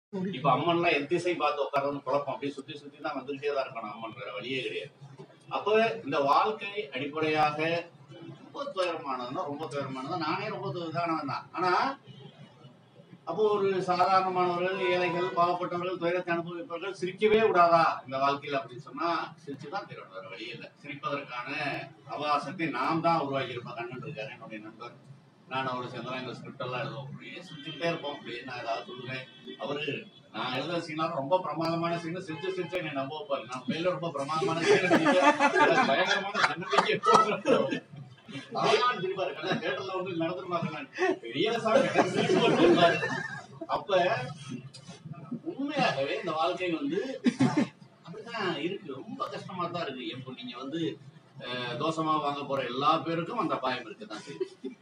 இப்ப அம்மன்லாம் எந்த திசை பார்த்து உட்கார்றது குழப்பம் அப்படியே சுத்தி சுத்தி தான் வந்துகிட்டே தான் இருக்கணும் அம்மன் வேற வழியே கிடையாது அப்ப இந்த வாழ்க்கை அடிப்படையாக ரொம்ப துயரமானதுன்னா ரொம்ப துயரமானது நானே ரொம்ப துயரமானவன் தான் ஆனா அப்போ ஒரு சாதாரணமானவர்கள் ஏழைகள் பாவப்பட்டவர்கள் துயரத்தை அனுபவிப்பவர்கள் சிரிக்கவே விடாதா இந்த வாழ்க்கையில அப்படின்னு சொன்னா சிரிச்சுதான் தீரணும் வேற வழி இல்லை சிரிப்பதற்கான அவகாசத்தை நாம் தான் உருவாக்கி இருப்போம் கண்ணன் இருக்காரு என்னுடைய நண்பர் நான் அவரு சேர்ந்தெல்லாம் இந்த ஸ்கிரிப்ட் எல்லாம் எழுதுவோம் அப்படியே சிரிச்சுக்கிட்டே இருப்போம் அப்படியே நான் ஏதாவது சொல்லுவேன் அவரு நான் எழுத சீனாலும் ரொம்ப பிரமாதமான சீன் சிரிச்சு சிரிச்சு என்னை நம்ப வைப்பாரு நான் மேல ரொம்ப பிரமாதமான சீன் பயங்கரமான தன்னம்பிக்கை போடுறேன். அவர்தான் சிரிப்பாரு கண்ணா தேட்டர்ல வந்து நடந்துருமா கண்ணன் பெரிய சாமி எனக்கு சிரிப்பு வருதும்பாரு. அப்ப உண்மையாகவே இந்த வாழ்க்கை வந்து அப்படிதான் இருக்கு ரொம்ப கஷ்டமா தான் இருக்கு இப்போ நீங்க வந்து அஹ், தோசை மாவு வாங்க போற எல்லா பேருக்கும் அந்த அபாயம் இருக்குதான் செய்யுது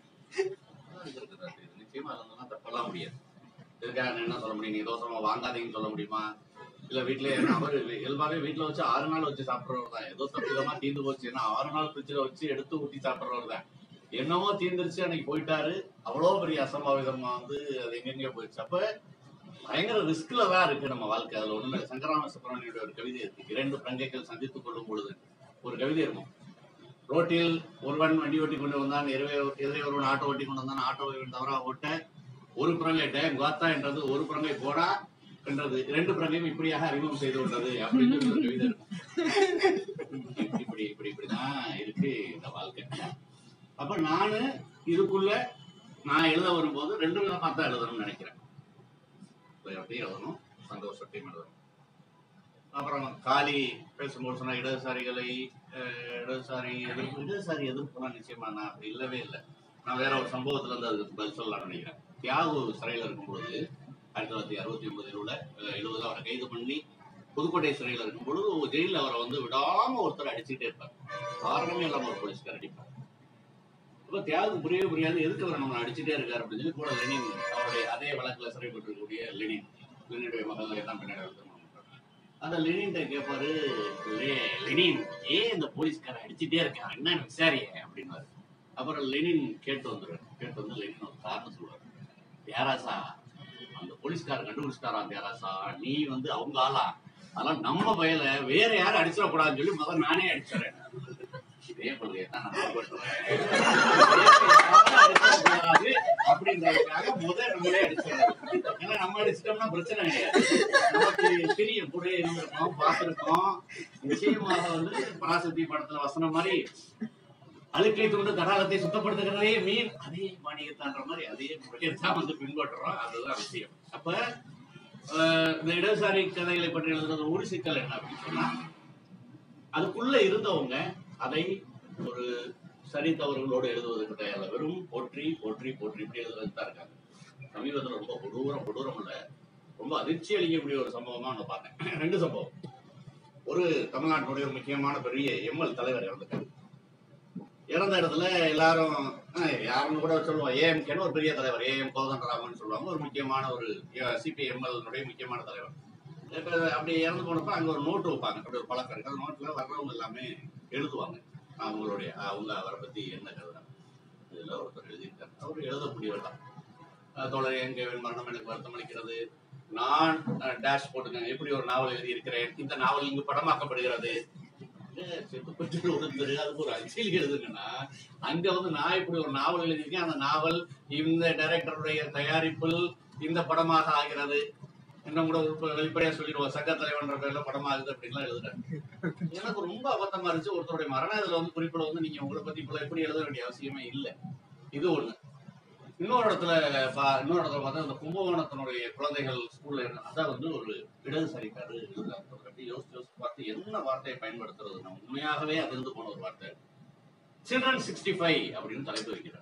அதான் இருக்குதான் செய்யுது. நிச்சயமா அதெல்லாம் தப்பெல்லாம் முடியாது இதுக்காக என்ன சொல்ல முடியும் நீங்க தோசை மாவு வாங்காதீங்கன்னு சொல்ல முடியுமா இல்ல வீட்லயே அவர் இயல்பாவே வீட்டுல வச்சு ஆறு நாள் வச்சு சாப்பிடுறவர் தான் ஏதோ தப்பிதமா தீர்ந்து போச்சு ஏன்னா ஆறு நாள் ஃப்ரிட்ஜில் வச்சு எடுத்து ஊத்தி சாப்பிடுறவர் தான் என்னமோ தீர்ந்துருச்சு அன்னைக்கு போயிட்டாரு அவ்வளவு பெரிய அசம்பாவிதமா வந்து அது எங்கெங்கயோ போயிடுச்சு அப்ப பயங்கர ரிஸ்க்ல தான் இருக்கு நம்ம வாழ்க்கை அதுல ஒண்ணு சங்கராம சுப்பிரமணியோட ஒரு கவிதை இருக்கு இரண்டு பிரங்கைகள் சந்தித்துக் கொள்ளும் பொழுது ஒரு கவிதை இருக்கும் ரோட்டில் ஒருவன் வண்டி ஓட்டி கொண்டு வந்தான் எதிரே எதிரே ஒருவன் ஆட்டோ ஓட்டி கொண்டு வந்தான் ஆட்டோவை தவறா ஓட்ட ஒரு பிரங்கை டேம் காத்தா என்றது ஒரு பிரங்கை போடா என்றது இரண்டு பிரங்கையும் இப்படியாக அறிமுகம் செய்து கொண்டது அப்படின்னு சொல்லி ஒரு கவிதை இருக்கும் இப்படி இப்படி இப்படிதான் இருக்கு இந்த வாழ்க்கை அப்ப நானு இதுக்குள்ள நான் எழுத வரும்போது ரெண்டு விதமா தான் எழுதணும்னு நினைக்கிறேன் துயரத்தையும் எழுதணும் சந்தோஷத்தையும் எழுதணும் அப்புறம் காலி பேசும்போது சொன்னா இடதுசாரிகளை அஹ், இடதுசாரி எதிர்ப்பு இடதுசாரி எதிர்ப்புலாம் நிச்சயமா நான் அப்படி இல்லவே இல்லை நான் வேற ஒரு சம்பவத்துல இருந்து அதுக்கு பதில் சொல்லலாம்னு நினைக்கிறேன் தியாகு சிறையில இருக்கும்பொழுது ஆயிரத்தி தொள்ளாயிரத்தி அறுபத்தி ஒன்பது எழுபதுல எழுபதுல அவரை கைது பண்ணி புதுக்கோட்டை சிறையில இருக்கும்பொழுது ஜெயில அவரை வந்து விடாம ஒருத்தர் அடிச்சுட்டே இருப்பார் காரணமே இல்லாம ஒரு போலீஸ்கார் அடிப்பார் அப்ப தியாகு புரியவே புரியாது எதுக்கு அவர் நம்ம அடிச்சுட்டே இருக்காரு அப்படின்னு சொல்லி கூட லெனின் அவருடைய அதே வழக்குல சிறைப்பட்டிருக்கக்கூடிய லெனின் லெனினுடைய மகள் எல்லாம் பின்னாடி வந்து திருமணம் பண்றாங்க. அந்த லெனின்ட்ட கேட்பாரு "லே- லெனின் ஏன் இந்த போலீஸ்காரன் அடிச்சுட்டே இருக்கான் என்ன விசாரி அப்படின்னாரு அப்புறம் லெனின் கேட்டு வந்துருவாரு கேட்டு வந்து லெனின் ஒரு காரணம் சொல்லுவாரு தியாராசா அந்த போலீஸ்காரன் கண்டுபிடிச்சிட்டாராம் தியாராசா நீ வந்து அவங்க ஆளா அதெல்லாம் நம்ம வயல வேற யாரும் அடிச்சிடக்கூடாதுன்னு சொல்லி முதல்ல நானே அடிச்சிடறேன் இதே கொள்கையை தான் நான் பின்பற்றுவேன். அடிச்சிடக்கூடாது அப்படின்றதுக்காக முதல் நம்மளே அடிச்சிடறது ஏன்னா நம்ம அடிச்சிட்டோம்னா பிரச்சனை கிடையாது நமக்கு தெரியும் கூட இருந்திருக்கோம் பார்த்திருக்கோம் நிச்சயமாக வந்து பராசக்தி படத்துல வசனம் மாதிரி அழுக்கை தூண்டு தடாகத்தை சுத்தப்படுத்துகிறதே மீன் அதே மானியத்தான்ற மாதிரி அதே முறையை தான் வந்து பின்பற்றுறோம் அதுதான் விஷயம் அப்ப அஹ், இந்த இடதுசாரி கதைகளை பற்றி எழுதுறது ஒரு சிக்கல் என்ன அப்படின்னு சொன்னா அதுக்குள்ள இருந்தவங்க அதை ஒரு சரி தவறுகளோடு எழுதுவதற்கு தயாரில்ல வெறும் போற்றி போற்றி போற்றி இப்படி எழுதுறது தான் இருக்காங்க சமீபத்தில் ரொம்ப கொடூரம் கொடூரம் இல்ல ரொம்ப அதிர்ச்சி அளிக்கக்கூடிய ஒரு சம்பவமா நான் பார்த்தேன் ரெண்டு சம்பவம் ஒரு தமிழ்நாட்டினுடைய ஒரு முக்கியமான பெரிய எம்எல் தலைவர் இறந்துட்டார் இறந்த இடத்துல எல்லாரும் அஹ், யாருன்னு கூட சொல்லுவோம் ஏஎம்கேன்னு ஒரு பெரிய தலைவர் ஏஎம் கோதண்டராமன் சொல்லுவாங்க ஒரு முக்கியமான ஒரு சிபிஎம்எல் முக்கியமான தலைவர் இப்ப அப்படி இறந்து போனப்ப அங்க ஒரு நோட்டு வைப்பாங்க அப்படி ஒரு பழக்கம் இருக்கு அந்த நோட்ல வர்றவங்க எல்லாமே எழுதுவாங்க அவங்களுடைய அவங்க அவரை பத்தி என்ன கருதுறாங்க இதுல ஒருத்தர் எழுதியிருக்காரு அவர் எழுதக்கூடியவர் தான் அஹ், தோழர் எங்க மரணம் எனக்கு வருத்தம் அளிக்கிறது நான் டேஷ் போட்டுக்கங்க எப்படி ஒரு நாவல் எழுதியிருக்கிறேன் இந்த நாவல் இங்கு படமாக்கப்படுகிறது ஏ, செத்துப்பட்டு ஒருத்தர் அதுக்கு ஒரு அரசியல் எழுதுங்கன்னா அங்க வந்து நான் இப்படி ஒரு நாவல் எழுதியிருக்கேன் அந்த நாவல் இந்த டைரக்டருடைய தயாரிப்பில் இந்த படமாக ஆகிறது இன்னும் கூட உள்ப- வெளிப்படையா சொல்லிடுவோம் சங்க தலைவன்ற பேர்ல படமாகுது அப்படின்லாம் எழுதுறாரு எனக்கு ரொம்ப அபத்தமா இருந்துச்சு ஒருத்தருடைய மரண இதுல வந்து குறிப்பிட வந்து நீங்க உங்களை பத்தி இப்ப எப்படி எழுத வேண்டிய அவசியமே இல்லை இது ஒண்ணு இன்னொரு இடத்துல பா- இன்னொரு இடத்துல பார்த்தா அந்த கும்பகோணத்தினுடைய குழந்தைகள் ஸ்கூல்ல இருந்த அதான் வந்து ஒரு இடதுசாரிக்காரு எழுதுறாரு அப்படி யோசிச்சு யோசிச்சு பார்த்து என்ன வார்த்தையை பயன்படுத்துறது நம்ம உண்மையாகவே அதிர்ந்து போன ஒரு வார்த்தை சில்ட்ரன் சிக்ஸ்டி ஃபைவ் அப்படின்னு தலைப்பு வைக்கிறார்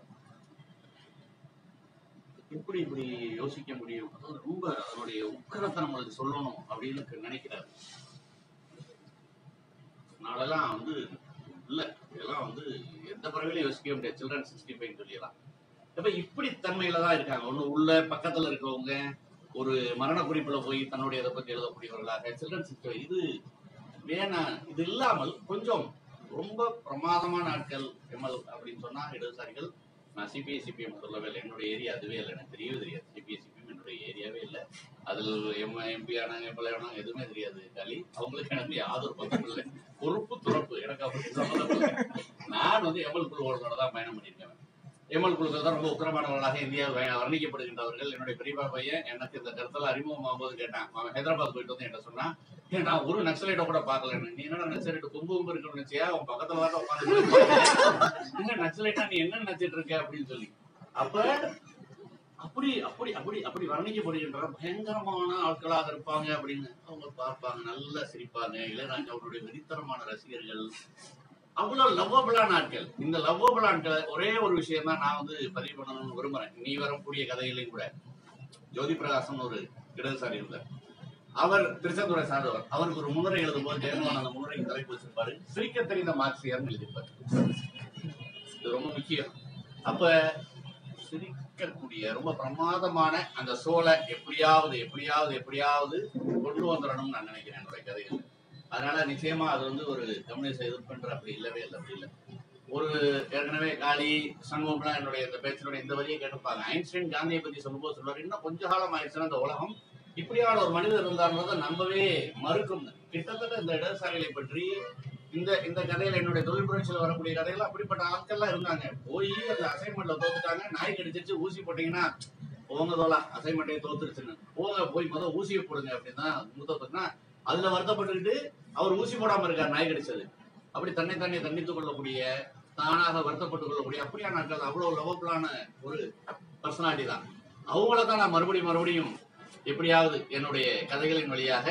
எப்படி இப்படி யோசிக்க முடியும் அதாவது ரொம்ப அதனுடைய உக்கரத்தை நம்மளுக்கு சொல்லணும் அப்படின்னு நினைக்கிறாரு நாளெல்லாம் வந்து இல்ல இதெல்லாம் வந்து எந்த பறவையிலும் யோசிக்க முடியாது சில்ட்ரன் சிக்ஸ்டி ஃபைவ் சொல்லிடலாம் அப்ப இப்படி தன்மையில தான் இருக்காங்க ஒண்ணு உள்ள பக்கத்துல இருக்கவங்க ஒரு மரண குறிப்புல போய் தன்னுடைய இதை பத்தி எழுதக்கூடியவர்களாக சில்ட்ரன் சிக்ஸ்டி இது வேணாம் இது இல்லாமல் கொஞ்சம் ரொம்ப பிரமாதமான ஆட்கள் எம்எல் அப்படின்னு சொன்னா இடதுசாரிகள் நான் சிபிஐ சிபிஎம் சொல்லவே இல்லை என்னுடைய ஏரியா அதுவே இல்லை எனக்கு தெரியவே தெரியாது சிபிஐ சிபிஎம் என்னுடைய ஏரியா ஐடியாவே இல்லை அதில் எம் எம்பி ஆனாங்க எம்எல்ஏ ஆனாங்க எதுவுமே தெரியாது களி அவங்களுக்கு எனக்கு யாதொரு பக்கம் இல்லை பொறுப்பு துறப்பு எனக்கு அப்படி சம்மந்தம் இல்லை நான் வந்து எம்எல் குழுவோட தான் பயணம் பண்ணியிருக்கேன் எம்எல் குழுக்கள் தான் ரொம்ப உக்கிரமானவர்களாக இந்தியாவில் வ- வர்ணிக்கப்படுகின்றவர்கள் என்னுடைய பெரியப்பா பையன் எனக்கு இந்த கருத்தில் அறிமுகம் ஆகும்போது கேட்டான் அவன் ஹைதராபாத் போயிட்டு வந்து என்ன சொன்னான் ஏன் நான் ஒரு நக்சலைட்டை கூட பார்க்கல நீ என்னடா நக்சலைட் கொம்பு கொம்பு இருக்கணும்னு நினைச்சியா அவன் பக்கத்துல வர உட்காந்து என்ன நக்சலைட்டா நீ என்ன நினைச்சிட்டு இருக்க அப்படின்னு சொல்லி அப்ப அப்படி அப்படி அப்படி அப்படி வர்ணிக்கப்படுகின்ற பயங்கரமான ஆட்களாக இருப்பாங்க அப்படின்னு அவங்க பார்ப்பாங்க நல்லா சிரிப்பாங்க இளையராஜா அவருடைய வெறித்தனமான ரசிகர்கள் அவ்வளவு லவ்வபிளான ஆட்கள் இந்த லவ்வபிள் ஆட்கள் ஒரே ஒரு விஷயம் தான் நான் வந்து பதிவு பண்ணணும்னு விரும்புறேன் நீ வரக்கூடிய கதைகளையும் கூட ஜோதி பிரகாசம் ஒரு இடதுசாரி இருந்தார் அவர் திருச்செந்துறை சார்ந்தவர் அவருக்கு ஒரு முன்னுரை எழுதும் போது ஜெயமோகன் அந்த முன்னுரைக்கு தலைப்பு வச்சிருப்பாரு சிரிக்க தெரிந்த மார்க்சியர்னு எழுதியிருப்பாரு இது ரொம்ப முக்கியம் அப்ப சிரிக்கக்கூடிய ரொம்ப பிரமாதமான அந்த சோலை எப்படியாவது எப்படியாவது எப்படியாவது கொண்டு வந்துடணும்னு நான் நினைக்கிறேன் என்னுடைய கதைகள் அதனால நிச்சயமா அது வந்து ஒரு கம்யூனிஸ்ட் எதிர்ப்புன்ற அப்படி இல்லவே இல்லை அப்படி இல்லை ஒரு ஏற்கனவே காளி சண்முகம்லாம் என்னுடைய இந்த பேச்சினுடைய இந்த வரியை கேட்டிருப்பாங்க ஐன்ஸ்டைன் காந்தியை பத்தி சொல்லும்போது சொல்லுவார் இன்னும் கொஞ்ச காலம் ஆயிடுச்சுன்னா இந்த உலகம் இப்படியான ஒரு மனிதர் இருந்தாருன்றதை நம்பவே மறுக்கும் கிட்டத்தட்ட இந்த இடதுசாரிகளை பற்றி இந்த இந்த கதையில என்னுடைய தொழில் புரட்சியில் வரக்கூடிய கதையில அப்படிப்பட்ட ஆட்கள்லாம் இருந்தாங்க போய் அந்த அசைன்மெண்ட்ல தோத்துட்டாங்க நாய் கடிச்சிருச்சு ஊசி போட்டீங்கன்னா போங்க தோலா அசைன்மெண்ட்டை தோத்துருச்சுன்னு போங்க போய் முதல் ஊசியை போடுங்க அப்படின்னா மூத்தத்துக்குன்னா அதுல வருத்தப்பட்டுக்கிட்டு அவர் ஊசி போடாம இருக்கார் நாய் கடிச்சது அப்படி தன்னை தன்னை தண்டித்துக் கொள்ளக்கூடிய தானாக வருத்தப்பட்டுக் கொள்ளக்கூடிய அப்படியான ஆட்கள் அவ்வளவு லவபிளான ஒரு பர்சனாலிட்டி தான் அவங்கள தான் நான் மறுபடியும் மறுபடியும் எப்படியாவது என்னுடைய கதைகளின் வழியாக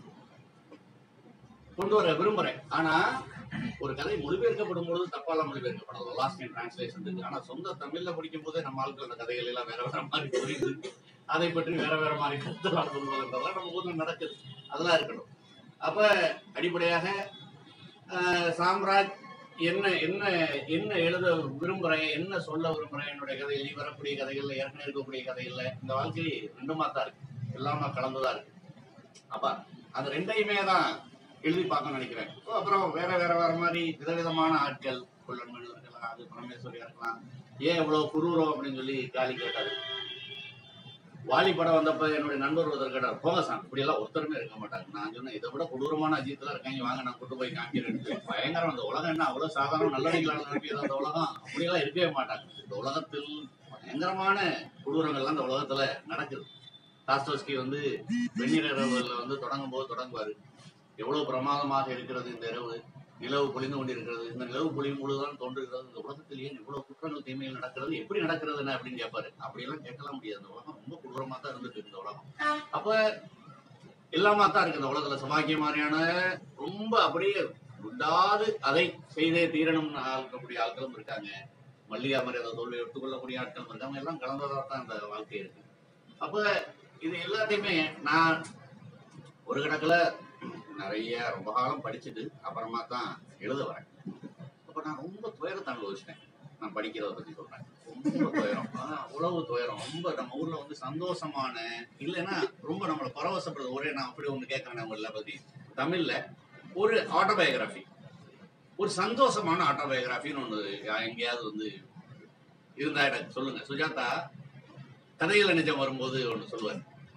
கொண்டு வர விரும்புறேன் ஆனா ஒரு கதை மொழிபெயர்க்கப்படும் பொழுது தப்பாலாம் மொழிபெயர்க்கப்படலாம் லாஸ்ட் இன் டிரான்ஸ்லேஷன் இருக்கு ஆனா சொந்த தமிழ்ல படிக்கும் போதே நம்ம ஆட்கள் அந்த கதைகள் எல்லாம் வேற வேற மாதிரி புரியுது அதை பற்றி வேற வேற மாதிரி கருத்துலாம் சொல்வதென்றதெல்லாம் நம்ம ஊர்ல நடக்குது அதெல்லாம் இருக்கணும் அப்ப அடிப்படையாக ஆஹ், சாம்ராஜ் என்ன என்ன என்ன எழுத விரும்புறேன் என்ன சொல்ல விரும்புறேன் என்னுடைய கதையில் நீ வரக்கூடிய கதைகள்ல ஏற்கனவே இருக்கக்கூடிய கதைகள்ல இந்த வாழ்க்கை ரெண்டுமா தான் இருக்கு எல்லாமே கலந்துதான் இருக்கு அப்ப அந்த ரெண்டையுமே தான் எழுதி பார்க்க நினைக்கிறேன் ஓ, அப்புறம் வேற வேற வேற மாதிரி விதவிதமான ஆட்கள் கொல்லன்மணி இருக்கலாம் அது பரமேஸ்வரியா இருக்கலாம் ஏன் இவ்வளவு குரூரம் அப்படின்னு சொல்லி காலி கேட்டாரு வாலி படம் வந்தப்ப என்னுடைய நண்பர் ஒருத்தர் கேட்டார் போங்க சார் இப்படி எல்லாம் ஒருத்தருமே இருக்க மாட்டாங்க நான் சொன்னேன் இதை விட கொடூரமான அஜித்லாம் இருக்காங்க வாங்க நான் கொண்டு போய் காமிக்கிறேன் பயங்கரம் அந்த உலகம் என்ன அவ்வளவு சாதாரண நல்லடிகளான நினைப்பியது அந்த உலகம் அப்படியெல்லாம் இருக்கவே மாட்டாங்க இந்த உலகத்தில் பயங்கரமான கொடூரங்கள்லாம் இந்த உலகத்துல நடக்குது டாஸ்டோஸ்கி வந்து வெந்நீர் இரவுல வந்து தொடங்கும் போது தொடங்குவாரு எவ்வளவு பிரமாதமாக இருக்கிறது இந்த இரவு நிலவு பொழிந்து கொண்டிருக்கிறது இந்த நிலவு பொழியும் பொழுதுதான் தோன்றுகிறது இந்த உலகத்தில் ஏன் இவ்வளவு குற்றங்கள் தீமைகள் நடக்கிறது எப்படி நடக்கிறதுன்னு அப்படின்னு கேட்பாரு அப்படியெல்லாம் கேட்கலாம் முடியாது இந்த உலகம் ரொம்ப கொடூரமா தான் இருந்துட்டு இருக்கு இந்த உலகம் அப்ப எல்லாமா தான் இருக்கு இந்த உலகத்துல சமாக்கிய மாதிரியான ரொம்ப அப்படியே விடாது அதை செய்தே தீரணும்னு ஆகக்கூடிய ஆட்களும் இருக்காங்க மல்லிகா மாதிரி அதை தோல்வி எடுத்துக்கொள்ளக்கூடிய ஆட்களும் இருக்காங்க எல்லாம் கலந்ததா தான் இந்த வாழ்க்கை இருக்கு அப்ப இது எல்லாத்தையுமே நான் ஒரு கணக்குல நிறைய ரொம்ப காலம் படிச்சுட்டு அப்புறமா தான் எழுத வரேன் அப்ப நான் ரொம்ப துயரத்தை அனுபவிச்சிட்டேன் நான் படிக்கிறத பத்தி சொல்றேன் ரொம்ப துயரம் ஆனா உழவு துயரம் ரொம்ப நம்ம ஊர்ல வந்து சந்தோஷமான இல்லைன்னா ரொம்ப நம்மளை பரவசப்படுறது ஒரே நான் அப்படி ஒண்ணு கேட்கறேன் உங்கள பத்தி தமிழ்ல ஒரு ஆட்டோபயோகிராஃபி ஒரு சந்தோஷமான ஆட்டோபயோகிராஃபின்னு ஒண்ணு எங்கேயாவது வந்து இருந்தா எனக்கு சொல்லுங்க சுஜாதா கதைகள் நிஜம் வரும்போது ஒண்ணு சொல்லுவார்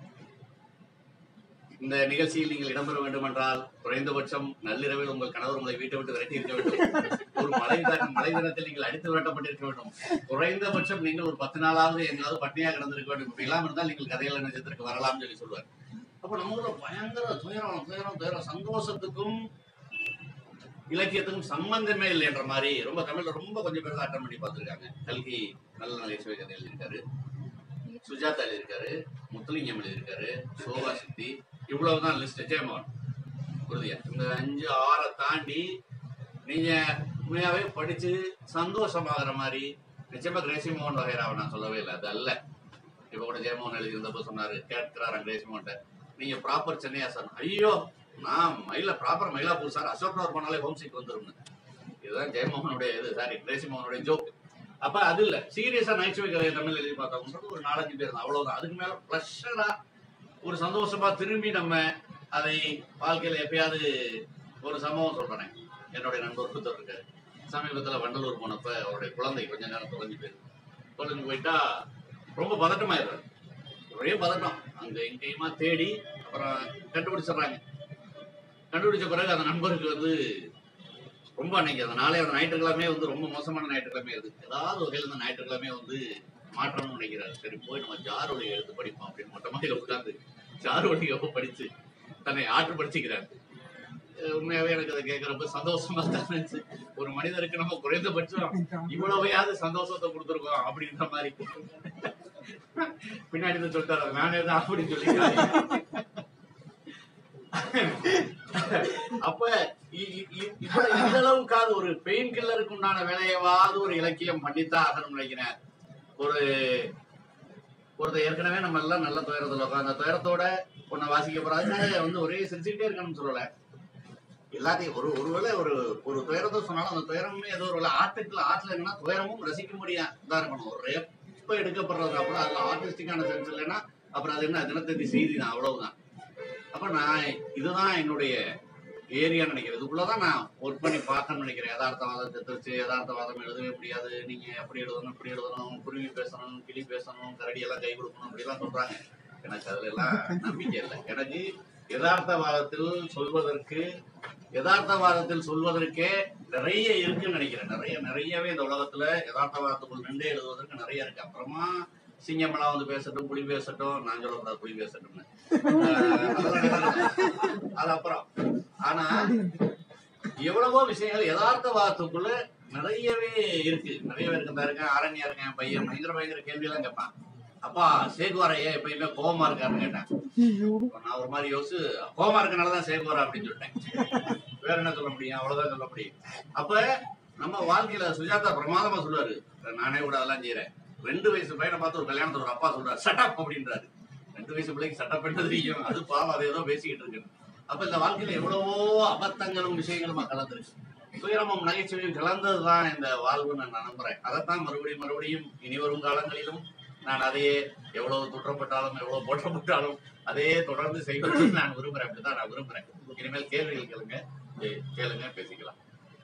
இந்த நிகழ்ச்சியில் நீங்கள் இடம்பெற வேண்டும் என்றால் குறைந்தபட்சம் நள்ளிரவில் உங்கள் கணவர் உங்களை வீட்டை விட்டு விரட்டி இருக்க வேண்டும் ஒரு மழை த- மழை தினத்தில் நீங்கள் அடித்து விரட்டப்பட்டிருக்க வேண்டும் குறைந்தபட்சம் நீங்கள் ஒரு பத்து நாளாவது எங்காவது பட்டினியா கிடந்திருக்க வேண்டும் இப்படி இல்லாம இருந்தால் நீங்கள் கதைகள் நிஜத்திற்கு வரலாம்னு சொல்லி சொல்லுவார் அப்ப நம்ம ஊர்ல பயங்கர துயரம் துயரம் துயரம் சந்தோஷத்துக்கும் இலக்கியத்துக்கும் சம்பந்தமே இல்லை என்ற மாதிரி ரொம்ப தமிழ்ல ரொம்ப கொஞ்சம் பேர் தான் அட்டன் பண்ணி பார்த்திருக்காங்க கல்கி நல்ல நகைச்சுவை கதை எழுதியிருக்காரு சுஜாதா எழுதியிருக்காரு முத்துலிங்கம் எழுதியிருக்காரு சோபா சித்தி இவ்வளவுதான் லிஸ்ட் ஜெயமோகன் உறுதியா இந்த அஞ்சு ஆறை தாண்டி நீங்க உண்மையாவே படிச்சு சந்தோஷமாகிற மாதிரி நிச்சயமா கிரேசி மோகன் வகைராவை நான் சொல்லவே இல்லை அது அல்ல இப்ப கூட ஜெயமோகன் எழுதியிருந்தப்ப சொன்னாரு கேட்கிறாரா கிரேசி மோகன் நீங்க ப்ராப்பர் சென்னையா சார் ஐயோ நான் மயில ப்ராப்பர் மயிலாப்பூர் சார் அசோக் நகர் போனாலே ஹோம் சீட் வந்துரும்னு இதுதான் ஜெயமோகனுடைய இது சாரி கிரேசி மோகனுடைய ஜோக் அப்ப அது இல்ல சீரியஸா நகைச்சுவை கதையை தமிழ் எழுதி பார்த்தவங்க ஒரு நாலஞ்சு பேர் தான் அவ்வளவுதான் அதுக்கு மேல ப்ளஷரா ஒரு சந்தோஷமா திரும்பி நம்ம அதை வாழ்க்கையில எப்பயாவது ஒரு சம்பவம் சொல்றேன் என்னுடைய நண்பர் ஒருத்தர் இருக்காரு சமீபத்துல வண்டலூர் போனப்ப அவருடைய குழந்தை கொஞ்ச நேரம் தொலைஞ்சு போயிருக்கு தொலைஞ்சு போயிட்டா ரொம்ப பதட்டமாயிடுறாரு ஒரே பதட்டம் அங்க எங்கேயுமா தேடி அப்புறம் கண்டுபிடிச்சிடுறாங்க கண்டுபிடிச்ச பிறகு அந்த நண்பருக்கு வந்து ரொம்ப அன்னைக்கு அந்த நாளே அந்த ஞாயிற்றுக்கிழமை வந்து ரொம்ப மோசமான ஞாயிற்றுக்கிழமை இருக்கு ஏதாவது வகையில் இந்த ஞாயிற்றுக்கிழமை வந்து மாற்றணும்னு நினைக்கிறாரு சரி போய் நம்ம ஜாரோடைய எடுத்து படிப்போம் அப்படின்னு மொட்டை மாடியில் உட்காந்து ஜாரோடைய படிச்சு தன்னை ஆற்றுப்படுத்திக்கிறார் அஹ் உண்மையாவே எனக்கு அதை கேட்கறப்ப சந்தோஷமா தான் இருந்துச்சு ஒரு மனிதருக்கு நம்ம குறைந்தபட்சம் இவ்வளவையாவது சந்தோஷத்தை கொடுத்துருக்கோம் அப்படின்ற மாதிரி பின்னாடி இருந்து சொல்லிட்டாரு "அது நானே தான் அப்படின்னு சொல்லி அப்ப இ- இ- இ- இதுல எந்த அளவுக்காவது ஒரு பெயின் கில்லருக்கு உண்டான வேலையவாவது ஒரு இலக்கியம் பண்ணித்தான் ஆகணும்னு நினைக்கிறேன் ஒரு ஒருத்தர் ஏற்கனவே நம்ம எல்லாம் நல்ல துயரத்துல இருக்கோம் அந்த துயரத்தோட உன்னை வாசிக்க போறோம் அதனால வந்து ஒரே சிரிச்சுக்கிட்டே இருக்கணும்னு சொல்லல எல்லாத்தையும் ஒரு ஒருவேளை ஒரு ஒரு துயரத்தை சொன்னாலும் அந்த துயரமே ஏதோ ஒரு வேளை ஆர்ட்டுக்குள்ள ஆர்ட்ல என்னன்னா துயரமும் ரசிக்கும்படியா தான் இருக்கணும் ஒரு எப்ப எடுக்கப்படுறது அப்புறம் அதுல ஆர்டிஸ்டிக்கான சென்ஸ் இல்லைன்னா அப்புறம் அது என்ன தினத்தந்தி செய்தி தான் அவ்வளவுதான் அப்ப நான் இதுதான் என்னுடைய ஏரியா நினைக்கிறேன் இதுக்குள்ளதான் நான் ஒர்க் பண்ணி பார்க்கணும்னு நினைக்கிறேன் யதார்த்தவாதத்தை திருச்சி யதார்த்தவாதம் எழுதவே முடியாது நீங்க அப்படி எழுதணும் இப்படி எழுதணும் குருவி பேசணும் கிளி பேசணும் கரடி எல்லாம் கை கொடுக்கணும் அப்படி எல்லாம் சொல்றாங்க எனக்கு அதுல எல்லாம் நம்பிக்கை இல்லை எனக்கு யதார்த்தவாதத்தில் சொல்வதற்கு யதார்த்தவாதத்தில் சொல்வதற்கே நிறைய இருக்குன்னு நினைக்கிறேன் நிறைய நிறையவே இந்த உலகத்துல யதார்த்தவாதத்துக்குள் நின்றே எழுதுவதற்கு நிறைய இருக்கு அப்புறமா சிங்கமெல்லாம் வந்து பேசட்டும் புலி பேசட்டும் நான் சொல்லக்கூடாது புலி பேசட்டும்னு ஆஹ் அது அப்புறம் ஆனா எவ்வளவோ விஷயங்கள் யதார்த்தவாதத்துக்குள்ள நிறையவே இருக்கு நிறையவே இருக்கு இந்த இருக்கேன் அரண்யா இருக்கேன் பையன் பயங்கர பயங்கர கேள்வி எல்லாம் கேட்பான் அப்பா சேகுவாரையே எப்பயுமே கோவமா இருக்காருன்னு கேட்டேன் அப்ப நான் ஒரு மாதிரி யோசிச்சு கோவமா இருக்கனாலதான் சேகுவாரா அப்படின்னு சொல்லிட்டேன் வேற என்ன சொல்ல முடியும் அவ்வளவுதான் சொல்ல முடியும் அப்ப நம்ம வாழ்க்கையில சுஜாதா பிரமாதமா சொல்லுவாரு நானே கூட அதெல்லாம் செய்யறேன் ரெண்டு வயசு பையனை பார்த்து ஒரு கல்யாணத்துல ஒரு அப்பா சொல்றாரு சட்டப் அப்படின்றாரு ரெண்டு வயசு பிள்ளைக்கு சட்டப் என்ன தெரியும் அது பாவம் அதை ஏதோ பேசிக்கிட்டு இருக்கு அப்ப இந்த வாழ்க்கையில எவ்வளவோ அபத்தங்களும் விஷயங்களுமா கலந்துருக்கு துயரமும் நகைச்சுவையும் கலந்ததுதான் இந்த வாழ்வுன்னு நான் நம்புறேன் அதைத்தான் மறுபடியும் மறுபடியும் இனி வரும் காலங்களிலும் நான் அதையே எவ்வளவு துற்றப்பட்டாலும் எவ்வளவு போற்றப்பட்டாலும் அதையே தொடர்ந்து செய்வதற்கு நான் விரும்புறேன் அப்படிதான் நான் விரும்புறேன் இனிமேல் கேள்விகள் கேளுங்க கே- கேளுங்க பேசிக்கலாம்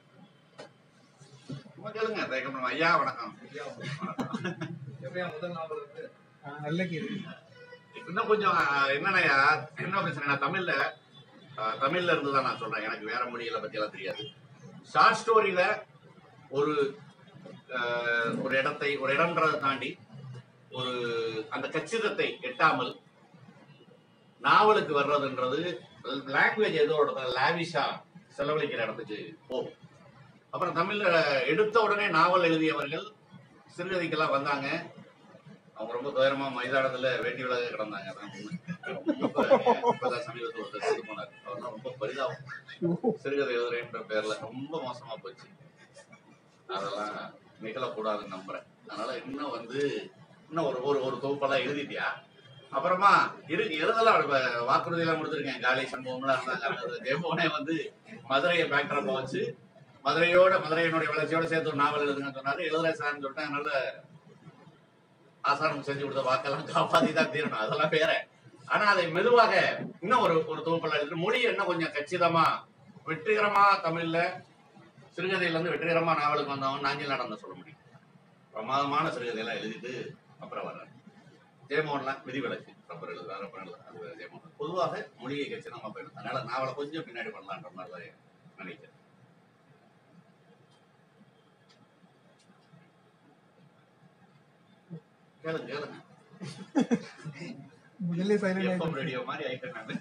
சும்மா கேளுங்க தயக்கம் பண்ணாம. ஐயா வணக்கம் எப்பயா முதல் நாவல் இருக்கு நல்ல கேள்வி இன்னும் கொஞ்சம் அஹ், என்னண்ணயா என்ன பிரச்சனை தமிழ்ல அஹ், தமிழ்ல இருந்து தான் நான் சொல்றேன் எனக்கு வேற மொழிகளை பத்தி எல்லாம் தெரியாது ஷார்ட் ஸ்டோரியில ஒரு அஹ், ஒரு இடத்தை ஒரு இடம்ன்றதை தாண்டி ஒரு அந்த கச்சிதத்தை எட்டாமல் நாவலுக்கு வர்றதுன்றது லாங்குவேஜ் ஏதோ லாவிஷா செலவழிக்கிற இடத்துக்கு போகும் அப்புறம் தமிழ்ல எடுத்த உடனே நாவல் எழுதியவர்கள் சிறுகதைக்கெல்லாம் வந்தாங்க அவங்க ரொம்ப துயரமா மைதானத்துல வேட்டி விலக கிடந்தாங்க அதான் உண்மை. ரொம்ப இப்பதான் சமீபத்தில் ஒருத்தர் செத்து போனார் அவர்லாம் ரொம்ப பரிதாபம் சிறுகதை எழுதுறேன்ற பேர்ல ரொம்ப மோசமா போச்சு அதெல்லாம் நிகழக்கூடாதுன்னு நம்புறேன் அதனால இன்னும் வந்து இன்னும் ஒரு ஒரு ஒரு தொகுப்பெல்லாம் எழுதிட்டியா அப்புறமா இரு எழுதலாம் இப்ப வாக்குறுதி எல்லாம் கொடுத்துருக்கேன் காலி சம்பவம்லாம் இருந்தாங்க ஜெயமோனே வந்து மதுரையை பேக்டரப்ப வச்சு மதுரையோட மதுரையினுடைய வளர்ச்சியோட சேர்த்து ஒரு நாவல் எழுதுங்கன்னு சொன்னாரு எழுதுறேன் சார்னு சொல்லிட்டேன் அதனால ஆசாரம் செஞ்சு கொடுத்த வாக்கெல்லாம் காப்பாத்தி தான் தீரணும் அதெல்லாம் வேற ஆனா அதை மெதுவாக இன்னும் ஒரு ஒரு தொகுப்பெல்லாம் எழுதிட்டு மொழி இன்னும் கொஞ்சம் கச்சிதமா வெற்றிகரமா தமிழ்ல சிறுகதையில இருந்து வெற்றிகரமா நாவலுக்கு வந்தவன் நாஞ்சில் நடந்த சொல்ல முடியும் பிரமாதமான சிறுகதையெல்லாம் எழுதிட்டு அப்புறம் வர்றாரு ஜெயமோகன்லாம் விதிவிலக்கு அப்புறம் எழுதுறாரு அப்புறம் எழுதுறாரு அது வேற ஜெயமோகன் பொதுவாக மொழியை கச்சிதமா போயிடும் அதனால நாவலை கொஞ்சம் பின்னாடி பண்ணலான்ற மாதிரி தான் நினைக்கிறேன் கேளுங்க கேளுங்க முதல்ல சைலண்ட் எஃப்எம் ஆயிடுச்சு ரேடியோ மாதிரி ஆயிட்டேன் நான்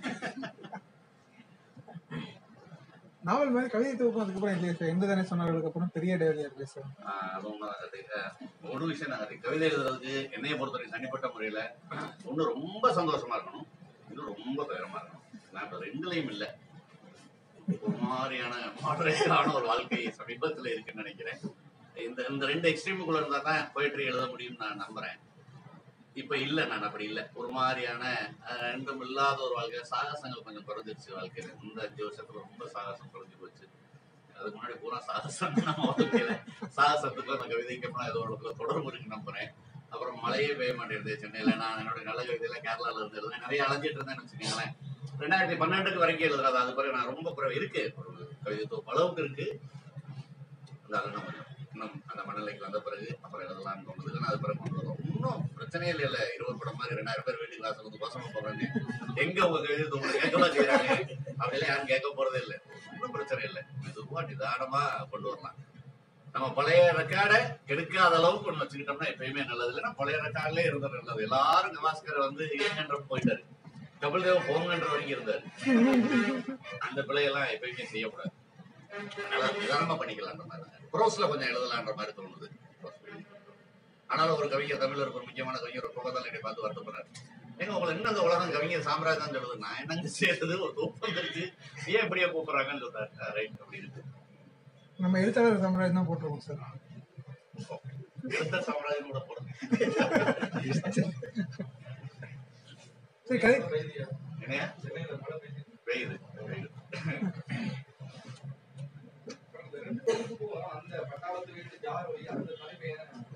நாவல் மாதிரி கவிதை தொகுப்பு அதுக்கப்புறம் இல்லையா சார் எந்த தானே சொன்னவர்களுக்கு அப்புறம் பெரிய இடைவெளியா இருக்கு சார் ஆஹ் அது உண்மைதான் அது. அஹ் ஒரு விஷயம் நான் அது கவிதை எழுதுறதுக்கு என்னைய பொறுத்தவரைக்கும் தனிப்பட்ட முறையில ஒண்ணு ரொம்ப சந்தோஷமா இருக்கணும் இன்னும் ரொம்ப துயரமா இருக்கணும் நான் இப்ப ரெண்டுலயும் இல்ல ஒரு மாதிரியான மாடரேட்டான ஒரு வாழ்க்கை சமீபத்துல இருக்குன்னு நினைக்கிறேன் இந்த இந்த ரெண்டு எக்ஸ்ட்ரீமுக்குள்ள இருந்தா தான் போயிட்ரி எழுத முடியும்னு நான் நம்புறேன் இப்ப இல்ல நான் அப்படி இல்ல ஒரு மாதிரியான அஹ், ரெண்டும் இல்லாத ஒரு வாழ்க்கை சாகசங்கள் கொஞ்சம் குறைஞ்சிருச்சு வாழ்க்கையில இந்த அஞ்சு வருஷத்துல ரொம்ப சாகசம் குறைஞ்சு போச்சு அதுக்கு முன்னாடி பூரா சாகசம் தான் நம்ம வாழ்க்கையில சாகசத்துக்கும் அந்த கவிதைக்கும் ஏதோ ஒரு இடத்துல தொடர்பு இருக்கு நம்புறேன் அப்புறம் மழையே பெய்ய மாட்டேங்குது சென்னையில நான் என்னோட நல்ல கவிதையில கேரளால இருந்து எழுதுனேன் நிறைய அலைஞ்சிட்டு இருந்தேன்னு வச்சுக்கோங்களேன் ரெண்டாயிரத்தி பன்னெண்டுக்கு வரைக்கும் எழுதுறது அது பிறகு நான் ரொம்ப குறை இருக்கு ஒரு கவிதை தொகுப்பு அளவுக்கு இருக்கு இருந்தாலும் நம்ம இன்னும் அந்த மனநிலைக்கு வந்த பிறகு அப்புறம் எழுதலாம்னு தோணுது இல்லைன்னா அது பிறகு கொண்டு வரும் இன்னும் பிரச்சனையே இல்ல இல்ல இருபது படம் மாதிரி ரெண்டாயிரம் பேர் வீட்டுக்கு வாசல் வந்து பசங்க போறாங்க எங்க உங்க கழுது உங்களுக்கு கேட்கலாம் செய்யறாங்க அப்படிலாம் யாரும் கேட்க போறதே இல்ல ஒன்றும் பிரச்சனை இல்லை மெதுவா நிதானமா கொண்டு வரலாம் நம்ம பழைய ரெக்கார்டை கெடுக்காத அளவுக்கு ஒண்ணு வச்சுக்கிட்டோம்னா எப்பயுமே நல்லது இல்லைன்னா பழைய ரெக்கார்ட்லயே இருந்தது நல்லது எல்லாரும் கவாஸ்கர் வந்து இருங்கன்ற போயிட்டாரு கபில் தேவ் போங்கன்ற வரைக்கும் இருந்தாரு அந்த பிழையெல்லாம் எப்பயுமே செய்யக்கூடாது அதனால நிதானமா பண்ணிக்கலான்ற மாதிரி ப்ரோஸ்ல கொஞ்சம் எழுதலான்ற மாதிரி தோணுது ஆனாலும் ஒரு கவிஞர் தமிழ்ல இருக்க ஒரு முக்கியமான கவிஞர் ஒரு புகழ்ந்தால் பார்த்து வருத்தப்படுறாரு ஏங்க உங்களை இன்னும் அந்த உலகம் கவிஞர் சாம்ராஜ்யம் சொல்லுது நான் என்னங்க சேர்த்தது ஒரு தூக்கம் தெரிஞ்சு ஏன் இப்படியே கூப்பிடுறாங்கன்னு சொல்றாரு ரைட் அப்படின்னு நம்ம எழுத்தாளர் சாம்ராஜ் தான் போட்டிருக்கோம் சார் எந்த சாம்ராஜ்யம் கூட போடுங்க சரி கதை பெய்தியா? என்னையா சென்னையில மழை பெய்யுது. பெய்யுது பெய்யுது கடந்த ரெண்டு வருஷத்துக்கும் அந்த பட்டாளத்து வீட்டு ஜார் வழி அந்த தலைமையை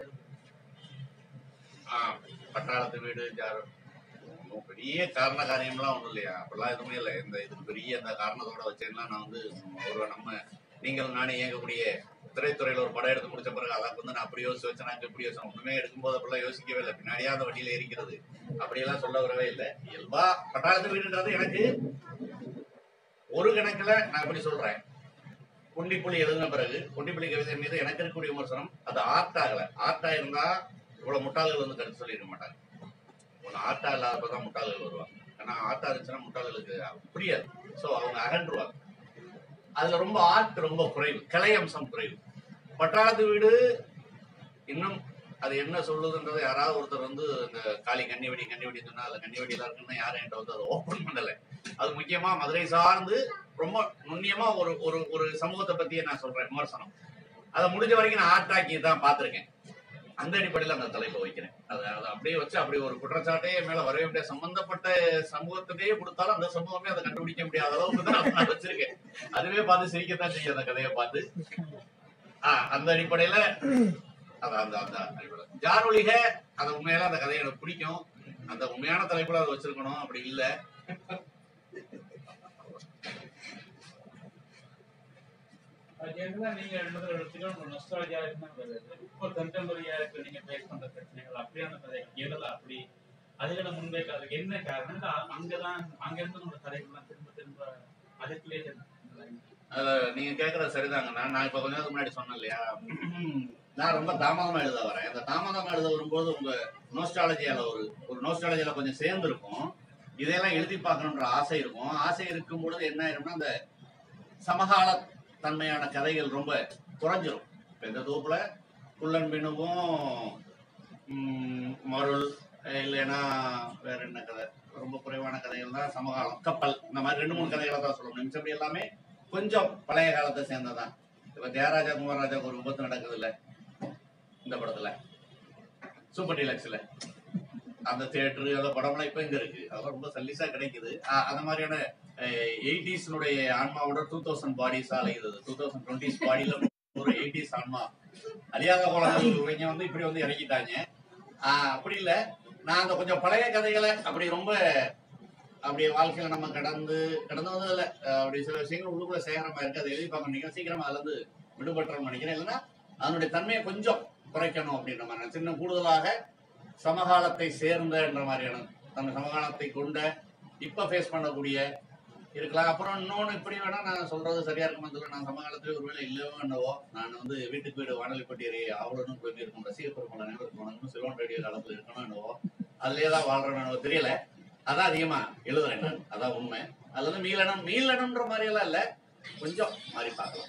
ஆ, பட்டாளத்து வீடு ஜார் ஒண்ணும் பெரிய காரண காரியம்லாம் ஒண்ணும் இல்லையா அப்படிலாம் எதுவுமே இல்லை இந்த இதுக்கு பெரிய அந்த காரணத்தோட வச்சேன்னா நான் வந்து ஒரு நம்ம நீங்கள் நானே இயங்கக்கூடிய திரைத்துறையில ஒரு படம் எடுத்து முடிச்ச பிறகு அதை வந்து நான் அப்படி யோசிச்சு வச்சேன் நான் இப்படி யோசிச்சேன் ஒண்ணுமே எடுக்கும்போது அப்படிலாம் யோசிக்கவே இல்லை பின்னாடியே அந்த வண்டியில இருக்கிறது அப்படியெல்லாம் சொல்ல வரவே இல்லை இயல்பா பட்டாளத்து வீடுன்றது எனக்கு ஒரு கணக்குல நான் இப்படி சொல்றேன் குண்டிப்புலி எழுதின பிறகு குண்டிப்புலி கவிதை மீது எனக்கு இருக்கக்கூடிய விமர்சனம் அது ஆர்ட் ஆகல ஆர்ட்டா இருந்தா இவ்வளவு முட்டாள்கள் வந்து கருத்து சொல்லிட மாட்டாங்க ஒன்று ஆர்ட்டா இல்லாதப்பதான் முட்டாள்கள் வருவாங்க ஏன்னா ஆர்ட்டா இருந்துச்சுன்னா முட்டாள்களுக்கு புரியாது ஸோ அவங்க அகன்றுவாங்க அதுல ரொம்ப ஆர்ட் ரொம்ப குறைவு கலை அம்சம் குறைவு பட்டாளத்து வீடு இன்னும் அது என்ன சொல்லுதுன்றதை யாராவது ஒருத்தர் வந்து இந்த காளி கன்னிவெடி கன்னிவெடி சொன்னா அது கன்னிவெடியில இருக்குன்னு யாரும் என்கிட்ட வந்து அதை ஓப்பன் பண்ணல அது முக்கியமா மதுரை சார்ந்து ரொம்ப நுண்ணியமா ஒரு ஒரு ஒரு சமூகத்தை பத்தியே நான் சொல்றேன் விமர்சனம் அதை முடிஞ்ச வரைக்கும் நான் ஆர்ட் ஆக்கி தான் பார்த்திருக்கேன் அந்த அடிப்படையில் அந்த தலைப்பை வைக்கிறேன் அதை அதை அப்படியே வச்சு அப்படி ஒரு குற்றச்சாட்டே என் மேல வரவே முடியாது சம்பந்தப்பட்ட சமூகத்துக்கே கொடுத்தாலும் அந்த சமூகமே அதை கண்டுபிடிக்க முடியாத அளவுக்கு தான் நான் வச்சிருக்கேன் அதுவே பார்த்து சிரிக்கத்தான் செய்யும் அந்த கதையை பார்த்து ஆஹ் அந்த அடிப்படையில அது அந்த அந்த அடிப்படை ஜானொலிக அந்த உண்மையில அந்த கதையை எனக்கு பிடிக்கும் அந்த உண்மையான தலைப்புல அதை வச்சிருக்கணும் அப்படி இல்ல ஜெனரலா நீங்க எழுதுற இடத்துல உங்க நொஸ்டாலஜியா இருந்தா வருது இப்போ கண்டெம்பரரியா இருக்க நீங்க ஃபேஸ் பண்ற பிரச்சனைகள் அப்படியான கதை எதில் அப்படி அதுகளை முன்வைக்கிறதுக்கு என்ன காரணம் இல்ல அ- அங்கதான் அங்க இருந்து உங்க கதைகள்லாம் திரும்ப திரும்ப அதுக்குள்ளேயே அதுல நீங்க கேக்குறது சரிதாங்க நான் நான் இப்ப கொஞ்ச நேரத்துக்கு முன்னாடி சொன்னேன் இல்லையா நான் ரொம்ப தாமதமா எழுத வரேன் அந்த தாமதமா எழுத வரும்போது உங்க நோஸ்டாலஜியால ஒரு ஒரு நோஸ்டாலஜியால கொஞ்சம் சேர்ந்து இருக்கும் இதையெல்லாம் எழுதி பார்க்கணுன்ற ஆசை இருக்கும் ஆசை இருக்கும் பொழுது என்ன ஆயிரும்னா அந்த சமகால தன்மையான கதைகள் ரொம்ப குறைஞ்சிரும் இப்ப இந்த தொகுப்புல குள்ளன் பினுவும் ம், மருள் அஹ் இல்லைன்னா வேற என்ன கதை ரொம்ப குறைவான கதைகள் தான் சமகாலம் கப்பல் இந்த மாதிரி ரெண்டு மூணு கதைகளை தான் சொல்லணும் மிச்சபடி எல்லாமே கொஞ்சம் பழைய காலத்தை சேர்ந்ததான் இப்ப ஜெயராஜா குமாரராஜாக்கு ஒரு விபத்து நடக்குது இல்ல இந்த படத்துல சூப்பர் டீலக்ஸ்ல அந்த தியேட்டர் அந்த படம்லாம் இப்ப எங்க இருக்கு அதெல்லாம் ரொம்ப சல்லிசா கிடைக்குது அஹ் அந்த மாதிரியான எயிட்டிஸ்னுடைய ஆன்மாவோட டூ தௌசண்ட் பாடிஸ் அலையுது டூ தௌசண்ட் டுவெண்ட்டிஸ் பாடியில ஒரு எயிட்டிஸ் ஆன்மா அழியாத குழந்தை இவங்க வந்து இப்படி வந்து இறக்கிட்டாங்க ஆஹ் அப்படி இல்ல நான் அந்த கொஞ்சம் பழைய கதைகளை அப்படி ரொம்ப அப்படியே வாழ்க்கையில நம்ம கடந்து கடந்து வந்ததில்ல அஹ் அப்படி சில விஷயங்கள் உள்ளுக்குள்ள சேகரமா இருக்கு அதை எழுதி பார்க்க நினைக்கிறேன் சீக்கிரமா அதுல இருந்து விடுபட்டுறோம்னு நினைக்கிறேன் இல்லைன்னா அதனுடைய தன்மையை கொஞ்சம் குறைக்கணும் அப்படின்ற மாதிரி நான் சின்ன கூடுதலாக சமகாலத்தை சேர்ந்தன்ற மாதிரியான அந்த சமகாலத்தை கொண்ட இப்ப ஃபேஸ் பண்ணக்கூடிய இருக்கலாம் அப்புறம் இன்னொன்னு இப்படி வேணா நான் சொல்றது சரியா இருக்குமா தெரியல நான் சமகாலத்துல ஒருவேளை இல்லவோ என்னவோ நான் வந்து வீட்டுக்கு வீடு வானொலி பட்டியலை ஆவலனும் போய் இருக்கும் ரசிக பெருமாள் அனைவருக்கும் வணக்கம் சிலோன் ரேடியோ காலத்துல இருக்கணும் என்னவோ அதுலயே தான் வாழ்றேன் என்னவோ தெரியல அதான் அதிகமா எழுதுறேன் நான் அதான் உண்மை அல்லது மீளனம் மீளனம்ன்ற மாதிரி எல்லாம் இல்ல கொஞ்சம் மாறி பார்க்கலாம்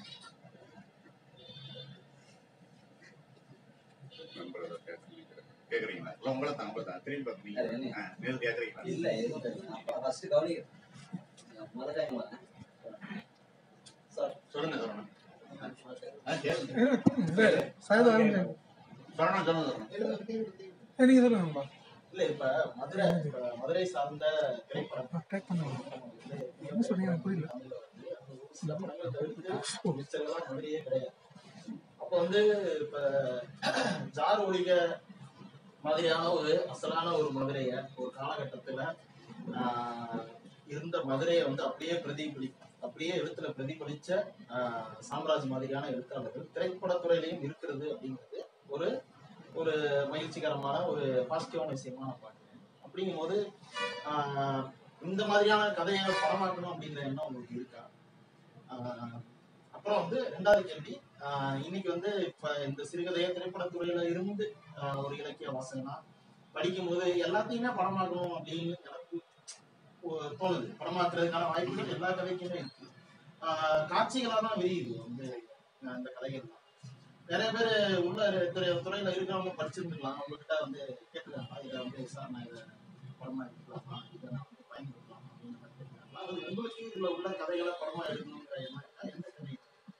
கேக்குறீங்களா இல்ல உங்களை தான் உங்களை தான் திரும்பி பாக்குறீங்க நேரு கேக்குறீங்களா இல்ல எதுவும் தெரியல நான் ஃபர்ஸ்ட் கவனிக்கிறேன் முதல் டைம் வரேன் சார் சொல்லுங்க சரவணன் ஆ, கேளுங்க. சாயந்தரம் ஆரம்பிச்சாங்க சரவணன் சொல்லுங்க சரவணன் நீங்க சொல்லுங்கப்பா இல்ல இப்ப மதுரை இப்ப மதுரை சார்ந்த திரைப்படம் ட்ராக் பண்ணுங்க என்ன சொன்னீங்க எனக்கு புரியல சில படங்கள் தவிர்த்து மிச்சரெல்லாம் மதுரையே கிடையாது அப்ப வந்து இப்ப ஜார் ஒழிக மாதிரியான ஒரு அசலான ஒரு மதுரைய ஒரு காலகட்டத்துல ஆஹ், இருந்த மதுரையை வந்து அப்படியே பிரதிபலி அப்படியே எழுத்துல பிரதிபலிச்ச ஆஹ், சாம்ராஜ் மாதிரியான எழுத்தாளர்கள் திரைப்படத்துறையிலையும் இருக்கிறது அப்படிங்கிறது ஒரு ஒரு மகிழ்ச்சிகரமான ஒரு பாசிட்டிவான விஷயமா நான் பார்க்குறேன் அப்படிங்கும்போது ஆஹ், இந்த மாதிரியான கதையை படமாக்கணும் அப்படிங்கிற எண்ணம் உங்களுக்கு இருக்கா ஆஹ், அப்புறம் வந்து ரெண்டாவது கேள்வி ஆஹ், இன்னைக்கு வந்து இப்ப இந்த சிறுகதையை திரைப்படத்துறையில இருந்து ஆஹ், ஒரு இலக்கிய வாசகனா படிக்கும்போது எல்லாத்தையுமே படமாக்கணும் அப்படின்னு எனக்கு ஒ- தோணுது படமாக்குறதுக்கான வாய்ப்புகள் எல்லா கதைக்குமே இருக்கு ஆஹ், காட்சிகளா தான் விரியுது வந்து ஆஹ், இந்த கதைகள் நிறைய பேர் உள்ள துறை துறையில இருக்கவங்க படிச்சிருந்துக்கலாம் அவங்க கிட்ட வந்து கேட்டுருக்காங்க இதை வந்து சார் நான் இதை படமா எடுக்கலாமா இதை நான் வந்து பயன்படுத்தலாமா அப்படின்னு மாதிரி கேட்டுருக்காங்க அது உங்களுக்கு இதுல உள்ள கதைகளை படமா எடுக்கணுங்கிற எண்ணம் இருக்கா? எந்த கதை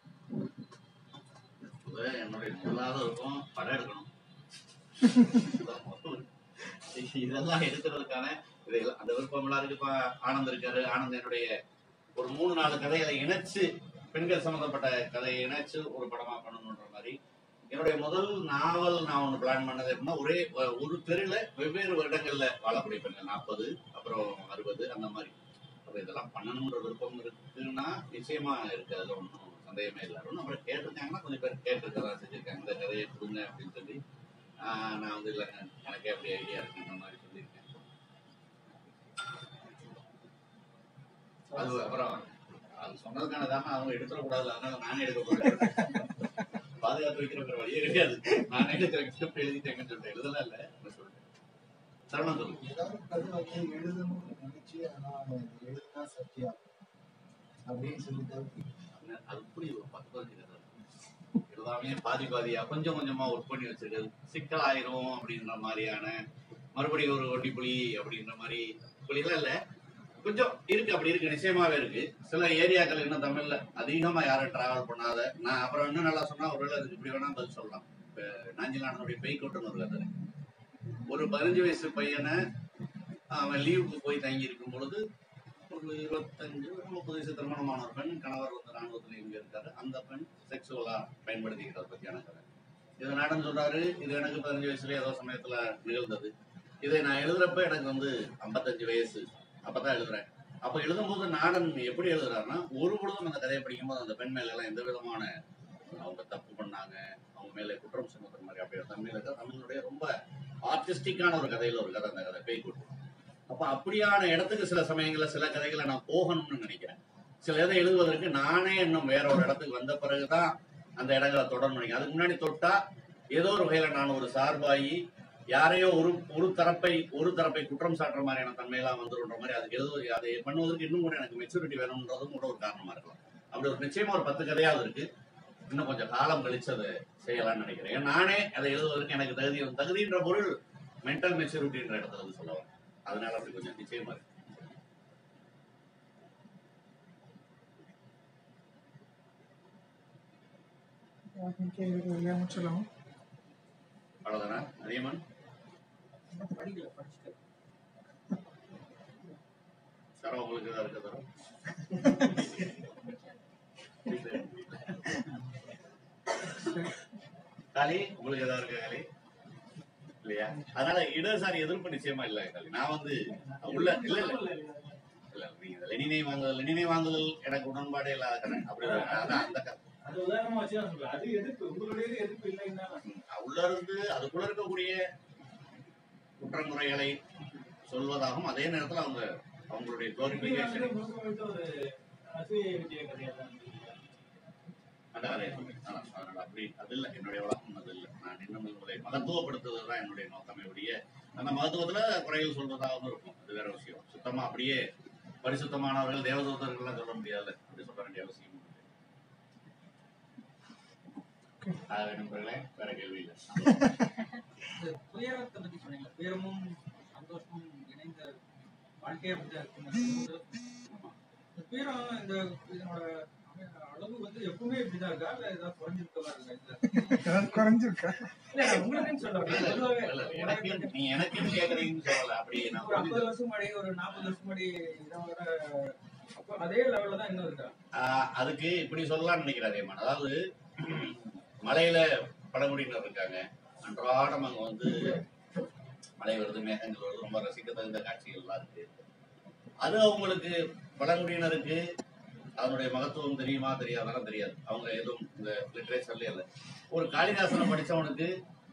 இப்ப என்னுடைய முதலாவது இருக்கும் படம் எடுக்கணும் இதுதான் முதல். இதெல்லாம் எடுக்கிறதுக்கான இதெல்லாம் அந்த விருப்பம்லாம் இருக்கு இப்ப ஆனந்த் இருக்காரு ஆனந்த் என்னுடைய ஒரு மூணு நாலு கதைகளை இணைச்சு பெண்கள் சம்பந்தப்பட்ட கதையை இணைச்சு ஒரு படமா பண்ணணுன்ற மாதிரி என்னுடைய முதல் நாவல் நான் ஒன்று பிளான் பண்ணது எப்படின்னா ஒரே ஒ- ஒரு தெருல வெவ்வேறு வருடங்கள்ல வாழக்கூடிய பெண்கள் நாற்பது அப்புறம் அறுபது அந்த மாதிரி அப்ப இதெல்லாம் பண்ணணுன்ற விருப்பம் இருக்குன்னா நிச்சயமா இருக்கு அதுல ஒன்றும் சந்தேகமே இல்லை ஒன்றும் அப்புறம் கேட்டிருக்காங்கன்னா கொஞ்சம் பேர் கேட்டிருக்கதான் செஞ்சிருக்காங்க இந்த கதையை கொடுங்க அப்படின்னு சொல்லி ஆஹ் நான் வந்து இல்லைங்க எனக்கே அப்படி ஐடியா இருக்குன்ற மாதிரி சொல்லியிருக்கேன் அது அப்புறம் அது சொன்னதுக்கான தானே அவங்க எடுத்துடக்கூடாது அதனால நானே எடுக்க போறேன் பாதுகாத்து வைக்கிற வழியே கிடையாது நானே எடுக்கிறேன் ஸ்கிரிப்ட் எழுதிட்டேங்கன்னு சொல்லிட்டு எழுதலாம் இல்ல நான் சொல்லிட்டேன் சரவணன் சொல்லுங்க ஏதாவது கதை வந்து எழுதணும்னு நினைச்சு ஆனா அது எழுதுனா சத்தியா அப்படின்னு சொல்லிட்டு அது புரிய ஒரு பத்து பதினஞ்சு கதை எல்லாமே பாதி பாதியா கொஞ்சம் கொஞ்சமா ஒர்க் பண்ணி வச்சிருக்கிறது சிக்கலாயிரும் அப்படின்ற மாதிரியான மறுபடியும் ஒரு ஒட்டி புலி அப்படின்ற மாதிரி புலிலாம் இல்ல கொஞ்சம் இருக்கு அப்படி இருக்கு நிச்சயமாவே இருக்கு சில ஏரியாக்கள் இன்னும் தமிழ்ல அதிகமா யாரும் டிராவல் பண்ணாத நான் அப்புறம் இன்னும் நல்லா சொன்னா ஒருவேளை அதுக்கு இப்படி வேணா பதில் சொல்லலாம் இப்ப நாஞ்சிலானனுடைய பெய் கொட்டுன்னு ஒரு கதை ஒரு பதினஞ்சு வயசு பையனை அவன் லீவுக்கு போய் தங்கி இருக்கும் பொழுது ஒரு இருபத்தஞ்சு முப்பது வயசு திருமணமான ஒரு பெண் கணவர் வந்து ராணுவத்தில் இங்க இருக்காரு அந்த பெண் செக்ஸுவலா பயன்படுத்திக்கிறத பத்தியான கதை இது நாடன் சொல்றாரு இது எனக்கு பதினஞ்சு வயசுல ஏதோ சமயத்துல நிகழ்ந்தது இதை நான் எழுதுறப்ப எனக்கு வந்து ஐம்பத்தஞ்சு வயசு அப்பதான் எழுதுறேன் அப்ப எழுதும்போது நாடன் எப்படி எழுதுறாருன்னா ஒரு பொழுதும் அந்த கதையை படிக்கும்போது அந்த பெண் மேல எல்லாம் எந்த விதமான அவங்க தப்பு பண்ணாங்க அவங்க மேல குற்றம் சுமத்துற மாதிரி அப்படி தமிழ்ல இருக்க தமிழுடைய ரொம்ப ஆர்டிஸ்டிக்கான ஒரு கதையில ஒரு கதை அந்த கதை பேய் கூட்டு அப்ப அப்படியான இடத்துக்கு சில சமயங்கள்ல சில கதைகளை நான் போகணும்னு நினைக்கிறேன் சில இதை எழுதுவதற்கு நானே இன்னும் வேற ஒரு இடத்துக்கு வந்த பிறகுதான் அந்த இடங்களை தொடரணும் நினைக்கிறேன் அதுக்கு முன்னாடி தொட்டா ஏதோ ஒரு வகையில நான் ஒரு சார்பாகி யாரையோ ஒரு ஒரு தரப்பை ஒரு தரப்பை குற்றம் சாட்டுற மாதிரியான தன்மையெல்லாம் வந்துருன்ற மாதிரி அதுக்கு எழுதுவது அதை பண்ணுவதற்கு இன்னும் கூட எனக்கு மெச்சூரிட்டி வேணும்ன்றதும் கூட ஒரு காரணமா இருக்கலாம் அப்படி ஒரு நிச்சயமா ஒரு பத்து கதையாவது இருக்கு இன்னும் கொஞ்சம் காலம் கழிச்சு அதை செய்யலாம்னு நினைக்கிறேன் ஏன்னா நானே அதை எழுதுவதற்கு எனக்கு தகுதி தகுதின்ற பொருள் மென்டல் மெச்சூரிட்டின்ற இடத்துல வந்து சொல்ல வரேன் அதனால அப்படி கொஞ்சம் நிச்சயமா இருக்கு கேள்வி முடிச்சிடலாம் அவ்வளவுதானா அதியமன் படிக்கல படிச்சுட்டு சார் உங்களுக்கு ஏதாவது இருக்கா காலி உங்களுக்கு ஏதாவது இருக்கா காலி இல்லையா அதனால இடதுசாரி எதிர்ப்பு நிச்சயமா இல்ல காலி நான் வந்து உள்ள இல்ல இல்ல இல்ல நீங்க லெனினை வாங்குதல் லெனினை வாங்குதல் எனக்கு உடன்பாடே இல்லாத கதை அப்படி ஒரு- அதான் அந்த கதை. அது உதாரணமா வச்சு தான் சொல்றேன் அது எதிர்ப்பு உங்களுடைய எதிர்ப்பு இல்லைன்னா உள்ள இருந்து அதுக்குள்ள இருக்கக்கூடிய குற்றங்குறைகளை சொல்வதாகவும் அதே நேரத்துல அவங்க அவங்களுடைய குளோரிபிகேஷன் முழுக்க முழுக்க ஒரு அசூய விஜய கதையா தான் இருக்கு. அந்த கதையை சொல்றேன். அதான், அதனால அப்படி அது இல்ல என்னுடைய வழக்கம் அது இல்ல நான் இன்னும் உங்களை மகத்துவப்படுத்துவது தான் என்னுடைய நோக்கமே ஒழிய அந்த மகத்துவத்துல குறைகள் சொல்றதாகவும் இருக்கும் அது வேற விஷயம் சுத்தமா அப்படியே பரிசுத்தமானவர்கள் தேவதூதர்கள்லாம் சொல்ல முடியாது அப்படி சொல்ல வேண்டிய அவசியம் இல்லை. ஆக, நண்பர்களே வேற கேள்வி இல்லை இந்த துயரத்தை பத்தி சொன்னீங்க துயரமும் சந்தோஷமும் இணைந்த வாழ்க்கையே அப்படிதான் இருக்கு இந்த துயரம் இந்த இதனோட அமை- அளவு வந்து எப்பவுமே இப்படிதான் இருக்கா இல்ல ஏதாவது குறைஞ்சிருக்க மாதிரி இருக்கா இல்ல ஏதாவது குறைஞ்சிருக்கா இல்ல நான் உங்களுக்குன்னு சொல்ல வரல. பொதுவாவே இல்ல, எனக்கு நீ எனக்கு கேக்குறீங்கன்னு சொல்லல அப்படி நான் ஒரு ஐம்பது புரிஞ்சுது. வருஷம் முன்னாடி ஒரு நாற்பது வருஷம் முன்னாடி இதை விட அப்போ அதே லெவல்ல தான் இன்னும் இருக்கா ஆஹ் அதுக்கு இப்படி சொல்லலாம்னு நினைக்கிறேன் ஏமான் அதாவது மலையில பழங்குடியினர் இருக்காங்க அன்றாடம் அங்க வந்து மழை வருது மேகங்கள் வருது ரொம்ப ரசிக்க தகுந்த காட்சிகள்லாம் இருக்கு அது அவங்களுக்கு பழங்குடியினருக்கு அதனுடைய மகத்துவம் தெரியுமா தெரியாதாலும் தெரியாது அவங்க எதுவும் இந்த லிட்ரேச்சர்லயே இல்லை ஒரு காளிதாசனை படிச்சவனுக்கு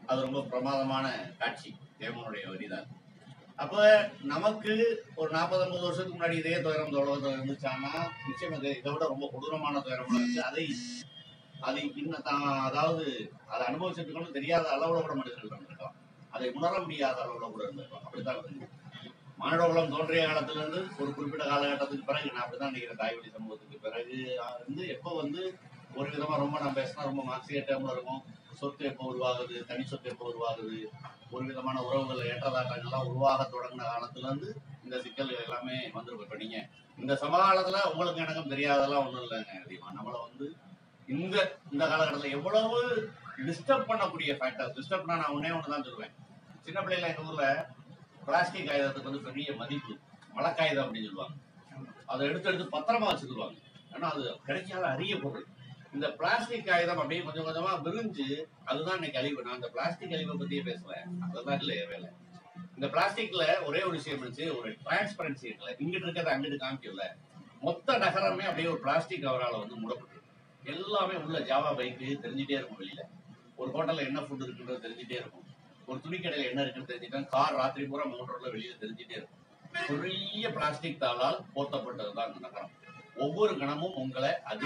அது ரொம்ப பிரமாதமான காட்சி தேவனுடைய வரிதான் அப்ப நமக்கு ஒரு நாற்பது ஐம்பது வருஷத்துக்கு முன்னாடி இதே துயரம் இந்த உலகத்துல இருந்துச்சான்னா நிச்சயம் இது இதை விட ரொம்ப கொடூரமான துயரம் இருந்துச்சு அதை அதை இன்னும் தான் அதாவது அதை அனுபவிச்சிருக்கணும்னு தெரியாத அளவுல கூட மனிதர்கள் இருந்திருக்கலாம் அதை உணர முடியாத அளவுல கூட இருந்திருக்கலாம் அப்படித்தான் இருந்துச்சு மானிட குலம் தோன்றிய காலத்துல இருந்து ஒரு குறிப்பிட்ட காலகட்டத்துக்கு பிறகு நான் அப்படிதான் நினைக்கிறேன் தாய்வழி சமூகத்துக்கு பிறகு அஹ், வந்து எப்போ வந்து ஒரு விதமா ரொம்ப நான் பேசினா ரொம்ப மார்க்சிய டேர்ம்ல இருக்கும் சொத்து எப்போ உருவாகுது தனி சொத்து எப்போ உருவாகுது ஒரு விதமான உறவுகள் ஏற்றதாட்டங்கள்லாம் உருவாக தொடங்கின காலத்துல இருந்து இந்த சிக்கல்கள் எல்லாமே வந்திருக்கும் இப்ப நீங்க இந்த சமகாலத்துல உங்களுக்கு எனக்கும் தெரியாதெல்லாம் ஒண்ணும் இல்லைங்க அதிகமா நம்மள வந்து இந்த இந்த காலகட்டத்துல எவ்வளவு டிஸ்டர்ப் பண்ணக்கூடிய ஃபேக்டர் டிஸ்டர்ப்னா நான் ஒன்னே ஒன்று தான் சொல்லுவேன் சின்ன பிள்ளைல எங்க ஊர்ல பிளாஸ்டிக் காகிதத்துக்கு வந்து பெரிய மதிப்பு மழைக்காகிதம் அப்படின்னு சொல்லுவாங்க அதை எடுத்து எடுத்து பத்திரமா வச்சுக்கிடுவாங்க ஏன்னா அது கிடைக்காத அரிய பொருள் இந்த பிளாஸ்டிக் காகிதம் அப்படியே கொஞ்சம் கொஞ்சமா விரிஞ்சு அதுதான் இன்னைக்கு அழிவு நான் இந்த பிளாஸ்டிக் அழிவை பத்தியே பேசுவேன் அதுதான் இல்லையே வேலை இந்த பிளாஸ்டிக்ல ஒரே ஒரு விஷயம் இருந்துச்சு ஒரு டிரான்ஸ்பரன்சி இருக்குல்ல இங்கிட்டு இருக்கிறத அங்கிட்டு காமிக்கல மொத்த நகரமே அப்படியே ஒரு பிளாஸ்டிக் கவரால வந்து மூடப்பட்டு எல்லாமே உள்ள ஜாவா பைக்கு தெரிஞ்சுட்டே இருக்கும் வெளியில ஒரு ஹோட்டல்ல என்ன ஃபுட் இருக்குன்றது தெரிஞ்சுட்டே இருக்கும் ஒரு துணிக்கடையில என்ன இருக்குன்னு தெரிஞ்சுட்டா கார் ராத்திரி பூரா மோட்டர்ல வெளியில தெரிஞ்சுட்டே இருக்கும் பெரிய பிளாஸ்டிக் தாளால் போர்த்தப்பட்டதுதான் அந்த நகரம் ஒவ்வொரு கணமும் உங்களை அது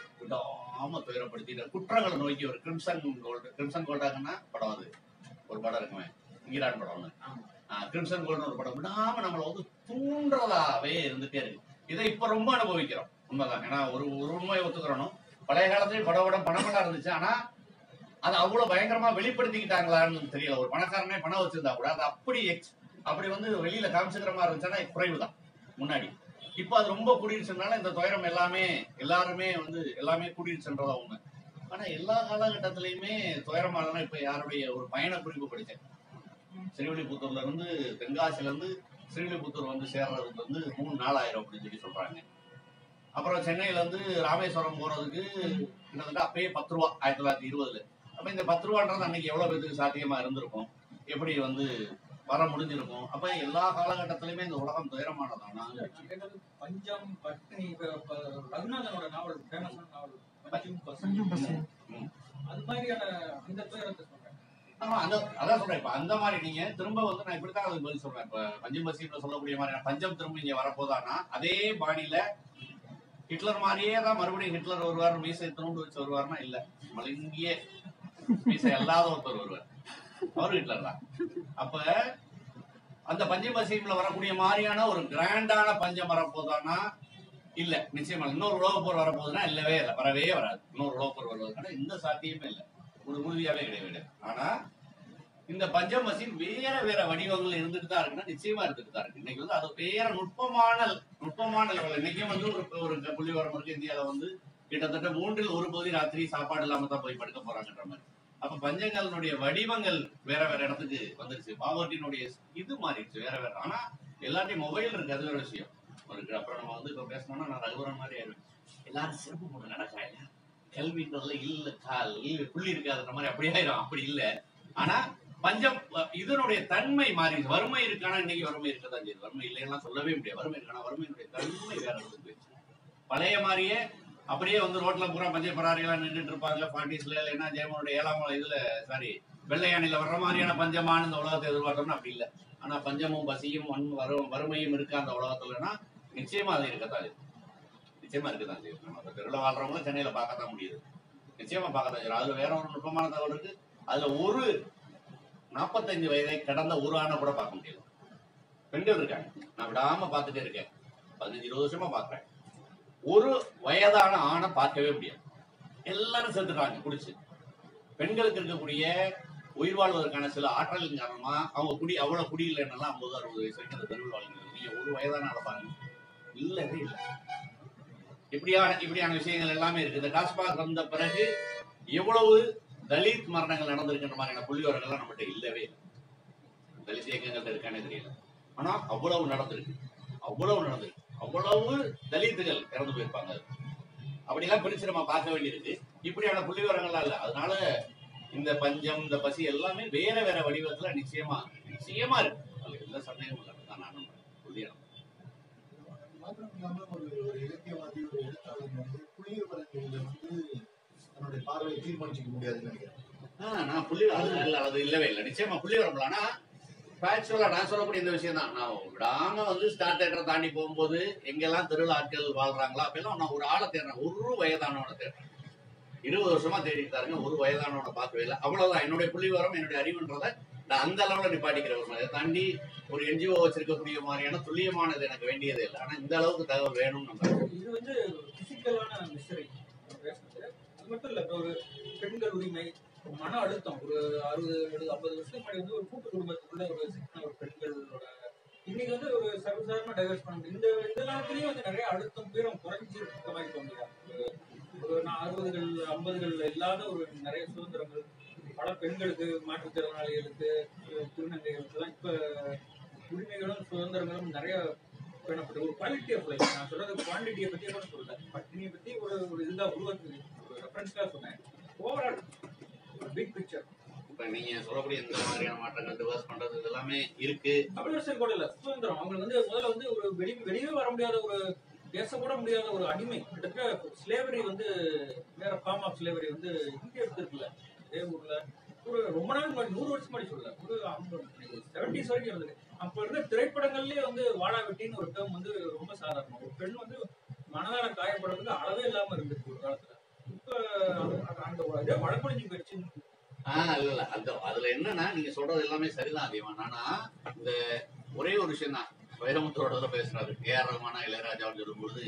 விடாம துயரப்படுத்திட்டு குற்றங்களை நோக்கி ஒரு கிரிம்சன் கோல்டு கிரிம்சன் கோல்டாங்கன்னா படம் அது ஒரு படம் இருக்குமே ஈரான் படம் ஒண்ணு கிரிம்சன் கோல்டு ஒரு படம் விடாம நம்மளை வந்து தூண்டுறதாவே இருந்துட்டே இருக்கு இதை இப்ப ரொம்ப அனுபவிக்கிறோம் உண்மைதான் ஏன்னா ஒரு ஒரு உண்மையை ஒத்துக்கிறணும் பழைய காலத்துலயும் படம் படம் பணமெல்லாம் இருந்துச்சு ஆனா அது அவ்வளவு பயங்கரமா வெளிப்படுத்திக்கிட்டாங்களான்னு தெரியல ஒரு பணக்காரனே பணம் வச்சிருந்தா கூட அது அப்படி எக்ஸ் அப்படி வந்து வெளியில காமிச்சுக்கிற மாதிரி இருந்துச்சுன்னா குறைவுதான் முன்னாடி இப்போ அது ரொம்ப கூடிருச்சுனால இந்த துயரம் எல்லாமே எல்லாருமே வந்து எல்லாமே கூடிருச்சுன்றதா உண்மை ஆனா எல்லா காலகட்டத்திலயுமே துயரமானதுனா இப்ப யாருடைய ஒரு பயண குறிப்பு படிச்சேன் ஸ்ரீவில்லிபுத்தூர்ல இருந்து தென்காசில இருந்து ஸ்ரீவில்லிபுத்தூர் வந்து சேர்றதுக்கு வந்து மூணு நாள் ஆயிரம் அப்படின்னு சொல்லி சொல்றாங்க அப்புறம் சென்னையில இருந்து ராமேஸ்வரம் போறதுக்கு கிட்டத்தட்ட அப்பயே பத்து ரூபா ஆயிரத்தி தொள்ளாயிரத்தி இருபதுல அப்ப இந்த பத்து ரூபான்றது அன்னைக்கு எவ்வளவு பேருக்கு சாத்தியமா இருந்திருக்கும் எப்படி வந்து வர முடிஞ்சிருக்கும் அப்ப எல்லா காலகட்டத்திலுமே இந்த உலகம் துயரமானதானா நான் கேட்டது பஞ்சம் பட்டினி இப்ப இப்ப ரகுநாதனோட நாவல் ஃபேமஸான நாவல் பஞ்சம் பசி கொஞ்சம் பசி அது மாதிரியான அந்த துயரத்தை சொல்றேன் ஆமா அந்த அதான் சொல்றேன் இப்ப அந்த மாதிரி நீங்க திரும்ப வந்து நான் இப்படித்தான் அதுக்கு பதில் சொல்றேன் இப்ப பஞ்சம் பசின்னு சொல்லக்கூடிய மாதிரி பஞ்சம் திரும்ப இங்க வரப்போதானா அதே பாணியில ஹிட்லர் மாதிரியே தான் மறுபடியும் ஹிட்லர் வருவார் மீசை திரும்ப வச்சு வருவார்னா இல்ல மலங்கியே மீசை அல்லாத ஒருத்தர் வருவார் அவர் ஹிட்லர் தான் அப்ப அந்த பஞ்சம் பசிம்ல வரக்கூடிய மாதிரியான ஒரு கிராண்டான பஞ்சம் வரப்போதானா இல்ல நிச்சயமா இன்னொரு உலகப் போர் வரப்போகுதுன்னா இல்லவே இல்லை வரவே வராது இன்னொரு உலகப் போர் வருவதற்கான எந்த சாத்தியமே இல்லை ஒரு உறுதியாவே கிடையாது ஆனா இந்த பஞ்சமசின் வேற வேற வடிவங்கள் இருந்துட்டு தான் இருக்குன்னா நிச்சயமா இருந்துட்டு தான் இருக்கு இன்னைக்கு வந்து அது வேற நுட்பமான நுட்பமான level. இன்னைக்கும் வந்து ஒரு ஒரு புள்ளிவரம் இருக்கு இந்தியால வந்து கிட்டத்தட்ட மூன்றில் ஒரு பகுதி ராத்திரி சாப்பாடு இல்லாம தான் போய் படுக்க போறாங்கன்ற மாதிரி அப்ப பஞ்சங்களுடைய வடிவங்கள் வேற வேற இடத்துக்கு வந்துருச்சு பாவர்ட்டினுடைய இது மாறிடுச்சு வேற வேற ஆனா எல்லாத்தையும் மொபைல் இருக்கு அது வேற விஷயம் இருக்கு அப்புறம் நம்ம வந்து இப்ப பேசணும்னா நான் ரகுவரன் மாதிரி ஆயிடுவேன் எல்லாரும் சிறப்பு போட்டு நடக்கிறாங்க கல்வின்றதுல இல்ல கால் இல்ல புள்ளி இருக்காதுன்ற மாதிரி அப்படி ஆயிரும் அப்படி இல்ல ஆனா பஞ்சம் அஹ், இதனுடைய தன்மை மாறிடுச்சு வறுமை இருக்கானா இன்னைக்கு வறுமை இருக்கதான் செய்யுது வறுமை இல்லைன்னா சொல்லவே முடியாது வறுமை இருக்கானா வறுமையினுடைய தன்மை வேற இடத்துக்கு போயிடுச்சு பழைய மாதிரியே அப்படியே வந்து ரோட்ல பூரா பஞ்ச பராரிலாம் நின்றுட்டு இருப்பாங்க பாட்டிஸ்ல இல்லைன்னா ஜெயமோனுடைய ஏழாம் இதுல சாரி வெள்ளை யானையில வர்ற மாதிரியான பஞ்சமான இந்த உலகத்தை எதிர்பார்த்தோம்னா அப்படி இல்லை ஆனா பஞ்சமும் பசியும் வன் வரும் வறுமையும் இருக்கா அந்த உலகத்துலன்னா நிச்சயமா அது இருக்கத்தான் இருக்கு நிச்சயமா இருக்குதான் செய்யும் நம்ம இப்ப தெருவில் வாழ்றவங்களும் சென்னையில பார்க்கத்தான் முடியுது நிச்சயமா பார்க்கத்தான் செய்யும் அதுல வேற ஒரு நுட்பமான தகவல் இருக்கு அதுல ஒரு நாற்பத்தைந்து வயதை கடந்த ஒரு ஆணை கூட பார்க்க முடியாது பெண்கள் இருக்காங்க நான் விடாம பார்த்துட்டே இருக்கேன் பதினஞ்சு இருபது வருஷமா பார்க்கறேன் ஒரு வயதான ஆணை பார்க்கவே முடியாது எல்லாரும் செத்துட்டாங்க குடிச்சு பெண்களுக்கு இருக்கக்கூடிய உயிர் வாழ்வதற்கான சில ஆற்றலின் காரணமா அவங்க குடி அவ்வளவு குடி இல்லைன்னா ஐம்பது அறுபது வயசு வரைக்கும் அந்த தெருவில் வாழ்க்கை நீங்க ஒரு வயதான ஆளை பாருங்க இல்லவே இல்லை இப்படியான இப்படியான விஷயங்கள் எல்லாமே இருக்கு இந்த டாஸ்மாக் வந்த பிறகு எவ்வளவு தலித் மரணங்கள் நடந்திருக்கின்ற மாதிரியான புள்ளிவரங்கள்லாம் நம்மகிட்ட இல்லவே இல்லை தலித் இயக்கங்கள் இருக்கானே தெரியல ஆனா அவ்வளவு நடந்திருக்கு அவ்வளவு நடந்திருக்கு அவ்வளவு தலித்துகள் இறந்து போயிருப்பாங்க அப்படிலாம் பிரிச்சு நம்ம பார்க்க வேண்டியிருக்கு இப்படியான புள்ளிவரங்கள்லாம் இல்லை அதனால இந்த பஞ்சம் இந்த பசி எல்லாமே வேற வேற வடிவத்துல நிச்சயமா நிச்சயமா இருக்கு அதுல எந்த சந்தேகமும் இல்லை தான் நான் நம்புறேன் புள்ளியம் மாத்திரம் இல்லாம ஒரு ஒரு இலக்கியவாதி ஒரு எழுத்தாளர் வந்து புள்ளிய பரங்குகளை வந்து தன்னுடைய பார்வையை தீர்மானிச்சுக்க முடியாதுன்னு நினைக்கிறேன் ஆ, நான் புள்ளி அது இல்ல அது இல்லவே இல்லை நிச்சயமா புள்ளி வரம்பல ஆனா ஃபேக்சுவலா நான் சொல்லக்கூடிய இந்த விஷயம் தான் நான் விடாம வந்து ஸ்டார்ட் தேட்டரை தாண்டி போகும்போது எங்கெல்லாம் தெருவில் ஆட்கள் வாழ்றாங்களோ அப்பெல்லாம் நான் ஒரு ஆளை தேடுறேன் ஒரு வயதானவனை தேடுறேன் இருபது வருஷமா தேடிட்டு தாருங்க ஒரு வயதானவனை பார்க்கவே இல்லை அவ்வளவுதான் என்னுடைய புள்ளி வரம் என்னுடைய அறிவுன்றதை நான் அந்த அளவுல நிப்பாட்டிக்கிற ஒரு அதை தாண்டி ஒரு என்ஜிஓ வச்சிருக்கக்கூடிய மாதிரியான துல்லியமானது எனக்கு வேண்டியது இல்லை ஆனா இந்த அளவுக்கு தகவல் வேணும்னு நம்ம இது வந்து பிசிக்கலான மிஸ்டரி பேசுறது அது மட்டும் இல்ல இப்ப ஒரு பெண்கள் உரிமை ஒரு மன அழுத்தம் ஒரு அறுபது எழுபது ஐம்பது வருஷத்துக்கு முன்னாடி வந்து ஒரு கூட்டு குடும்பத்துக்குள்ள ஒரு சின்ன ஒரு பெண்களோட இன்னைக்கு வந்து ஒரு சர்வசாதாரண டைவர்ஸ் பண்ண முடியும் இந்த இந்த காலத்துலயும் வந்து நிறைய அழுத்தம் பேரும் குறைஞ்சிருக்க மாதிரி தோணுதா ஒரு- ஒரு நான் அறுபதுகள் ஐம்பதுகள்ல இல்லாத ஒரு நிறைய சுதந்திரங்கள் பல பெண்களுக்கு மாற்றுத்திறனாளிகளுக்கு அஹ் திருநங்கைகளுக்கு எல்லாம் இப்ப உரிமைகளும் சுதந்திரங்களும் நிறைய பேணப்பட்டு ஒரு குவாலிட்டி ஆஃப் லைஃப் நான் சொல்றது குவான்டிட்டியை பத்தி கூட சொல்லல பட்டினியை பத்தி ஒரு ஒரு இதுதான் உருவாக்கு ஒரு ரெஃபரன்ஸ்க்காக சொன்னேன் ஓவரால் ஒரு பிக் பிக்சர் இப்ப நீங்க சொல்லக்கூடிய இந்த மாதிரியான மாற்றங்கள் டிவர்ஸ் பண்றது இது எல்லாமே இருக்கு அபிலாஷன் கூட இல்ல சுதந்திரம் அவங்களுக்கு வந்து முதல்ல வந்து ஒரு வெளி வெளியே வர முடியாத ஒரு பேசக்கூட முடியாத ஒரு அடிமை கிட்டத்தட்ட ஸ்லேவரி வந்து வேற ஃபார்ம் ஆஃப் ஸ்லேவரி வந்து இங்கே எடுத்துருக்குல்ல அதே ஊர்ல ஒரு ரொம்ப நாள் முன்னாடி நூறு வருஷம் முன்னாடி சொல்லல ஒரு செவன்டிஸ் வரைக்கும் இருந்தது அப்ப இருந்த திரைப்படங்கள்லயே வந்து வாழா வெட்டின்னு ஒரு டேர்ம் வந்து ரொம்ப சாதாரணம் ஒரு பெண் வந்து மனதால காயப்படுறதுக்கு அளவே இல்லாம இருந்துச்சு ஒரு காலத்துல இப்ப அந்த- அந்த ஒரு இதே வழக்கொழிஞ்சு போயிடுச்சு ஆஹ் இல்ல இல்ல அந்த அதுல என்னன்னா நீங்க சொல்றது எல்லாமே சரிதான் அதிகமான ஆனா இந்த ஒரே ஒரு விஷயம் தான் வைரமுத்தோட பேசுறாரு ஏ ஆர் ரஹ்மானா இளையராஜான்னு சொல்லும்போது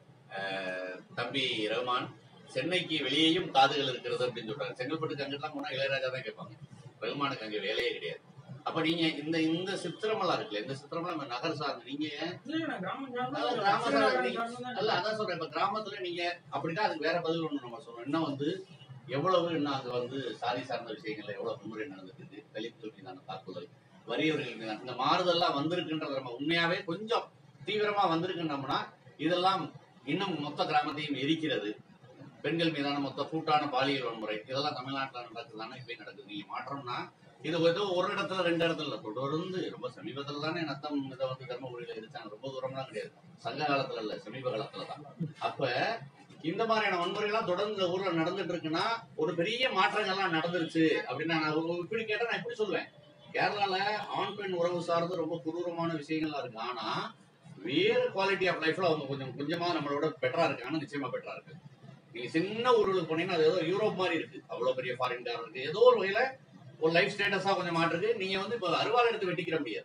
ஆஹ், தம்பி ரஹ்மான் சென்னைக்கு வெளியேயும் காதுகள் இருக்கிறது அப்படின்னு சொல்றாரு செங்கல்பட்டுக்கு அங்கிட்டலாம் போனா இளையராஜா தான் கேட்பாங்க ரஹ்மானுக்கு அங்க வேலையே கிடையாது அப்ப நீங்க இந்த இந்த சித்திரமெல்லாம் இருக்குல்ல இந்த சித்திரமெல்லாம் நம்ம நகர் சார்ந்து நீங்க இல்ல நான் கிராமம் அதான் கிராமம் கிராம தான் சார்ந்து கிராமம் தான் அல்ல அதான் சொல்றேன் இப்ப கிராமத்துல நீங்க அப்படின்னா அதுக்கு வேற பதில் ஒண்ணு நம்ம சொல்றோம் இன்னும் வந்து எவ்வளவு இன்னும் அங்க வந்து சாதி சார்ந்த விஷயங்கள்ல எவ்வளவு வன்முறை நடந்துட்டு இருக்கு தலித்துகள் மீதான தாக்குதல் வறியவர்கள் மீதான இந்த மாறுதல்லாம் வந்திருக்குன்றத நம்ம உண்மையாவே கொஞ்சம் தீவிரமா வந்திருக்குன்னோம்னா இதெல்லாம் இன்னும் மொத்த கிராமத்தையும் எரிக்கிறது பெண்கள் மீதான மொத்த கூட்டான பாலியல் வன்முறை இதெல்லாம் தமிழ்நாட்டுல நடக்குதுதானே இப்பயும் நடக்குது நீங்க மாற்றம்னா இது ஏதோ ஒரு இடத்துல ரெண்டு இடத்துல இல்ல தொடர்ந்து ரொம்ப சமீபத்துல தானே நத்தம் இதை வந்து தர்மபுரியில இருக்காங்க ரொம்ப தூரம்லாம் கிடையாது சங்க காலத்துல இல்ல சமீப காலத்துல தான் அப்ப இந்த மாதிரியான வன்முறைகள்லாம் தொடர்ந்து இந்த ஊர்ல நடந்துட்டு இருக்குன்னா ஒரு பெரிய மாற்றங்கள்லாம் நடந்துருச்சு அப்படின்னா நான் ஒரு- இப்படி கேட்டா நான் இப்படி சொல்லுவேன் கேரளால ஆண் பெண் உறவு சார்ந்து ரொம்ப கொடூரமான விஷயங்கள்லாம் இருக்கு ஆனா வேறு குவாலிட்டி ஆஃப் லைஃப்ல அவங்க கொஞ்சம் கொஞ்சமா நம்மளோட பெட்டரா இருக்காங்க நிச்சயமா பெட்டரா இருக்கு நீங்க சின்ன ஊர்களுக்கு போனீங்கன்னா அது ஏதோ யூரோப் மாதிரி இருக்கு அவ்வளவு பெரிய ஃபாரின் கார் இருக்கு ஏதோ ஒரு வகையில ஒரு லைஃப் ஸ்டேட்டஸா கொஞ்சம் மாற்றிருக்கு நீங்க வந்து இப்ப அருவாள் எடுத்து வெட்டிக்கிற முடியாது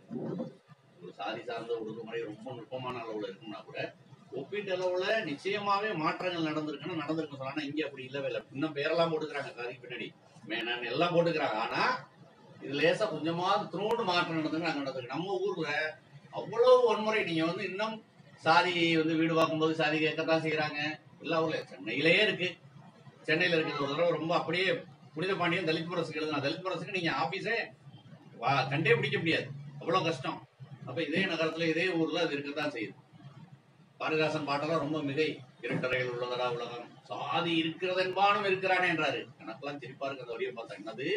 ஒரு சாதி சார்ந்த ஒழுங்குமுறை ரொம்ப நுட்பமான அளவுல இருக்குன்னா கூட ஒப்பீட்டு அளவுல நிச்சயமாவே மாற்றங்கள் நடந்திருக்குன்னு நடந்திருக்கு சொன்னா இங்க அப்படி இல்லவே இல்லை இன்னும் பேரெல்லாம் போட்டுக்கிறாங்க சாதிக்கு பின்னாடி மேனன் எல்லாம் போட்டுக்கிறாங்க ஆனா இது லேசா கொஞ்சமாவது த்ரோடு மாற்றம் நடந்துன்னு நாங்க நடந்திருக்கு நம்ம ஊர்ல அவ்வளவு வன்முறை நீங்க வந்து இன்னும் சாதி வந்து வீடு பார்க்கும்போது சாதி கேட்கத்தான் செய்யறாங்க எல்லா ஊர்ல சென்னையிலேயே இருக்கு சென்னையில இருக்கிற ஒரு தடவை ரொம்ப அப்படியே புனித பாண்டியன் தலித் முரசுக்கு எழுதுனா தலித் முரசுக்கு நீங்க ஆபீஸே வா- கண்டே பிடிக்க முடியாது அவ்வளவு கஷ்டம் அப்ப இதே நகரத்துல இதே ஊர்ல அது இருக்கத்தான் செய்யுது பாரதிதாசன் பாட்டெல்லாம் ரொம்ப மிகை இருட்டறையில் உள்ளதடா உலகம் சாதி இருக்கிறதென்பானும் இருக்கிறானே என்றாரு எனக்கெல்லாம் சிரிப்பா இருக்கு அந்த வழியை பார்த்தா என்னது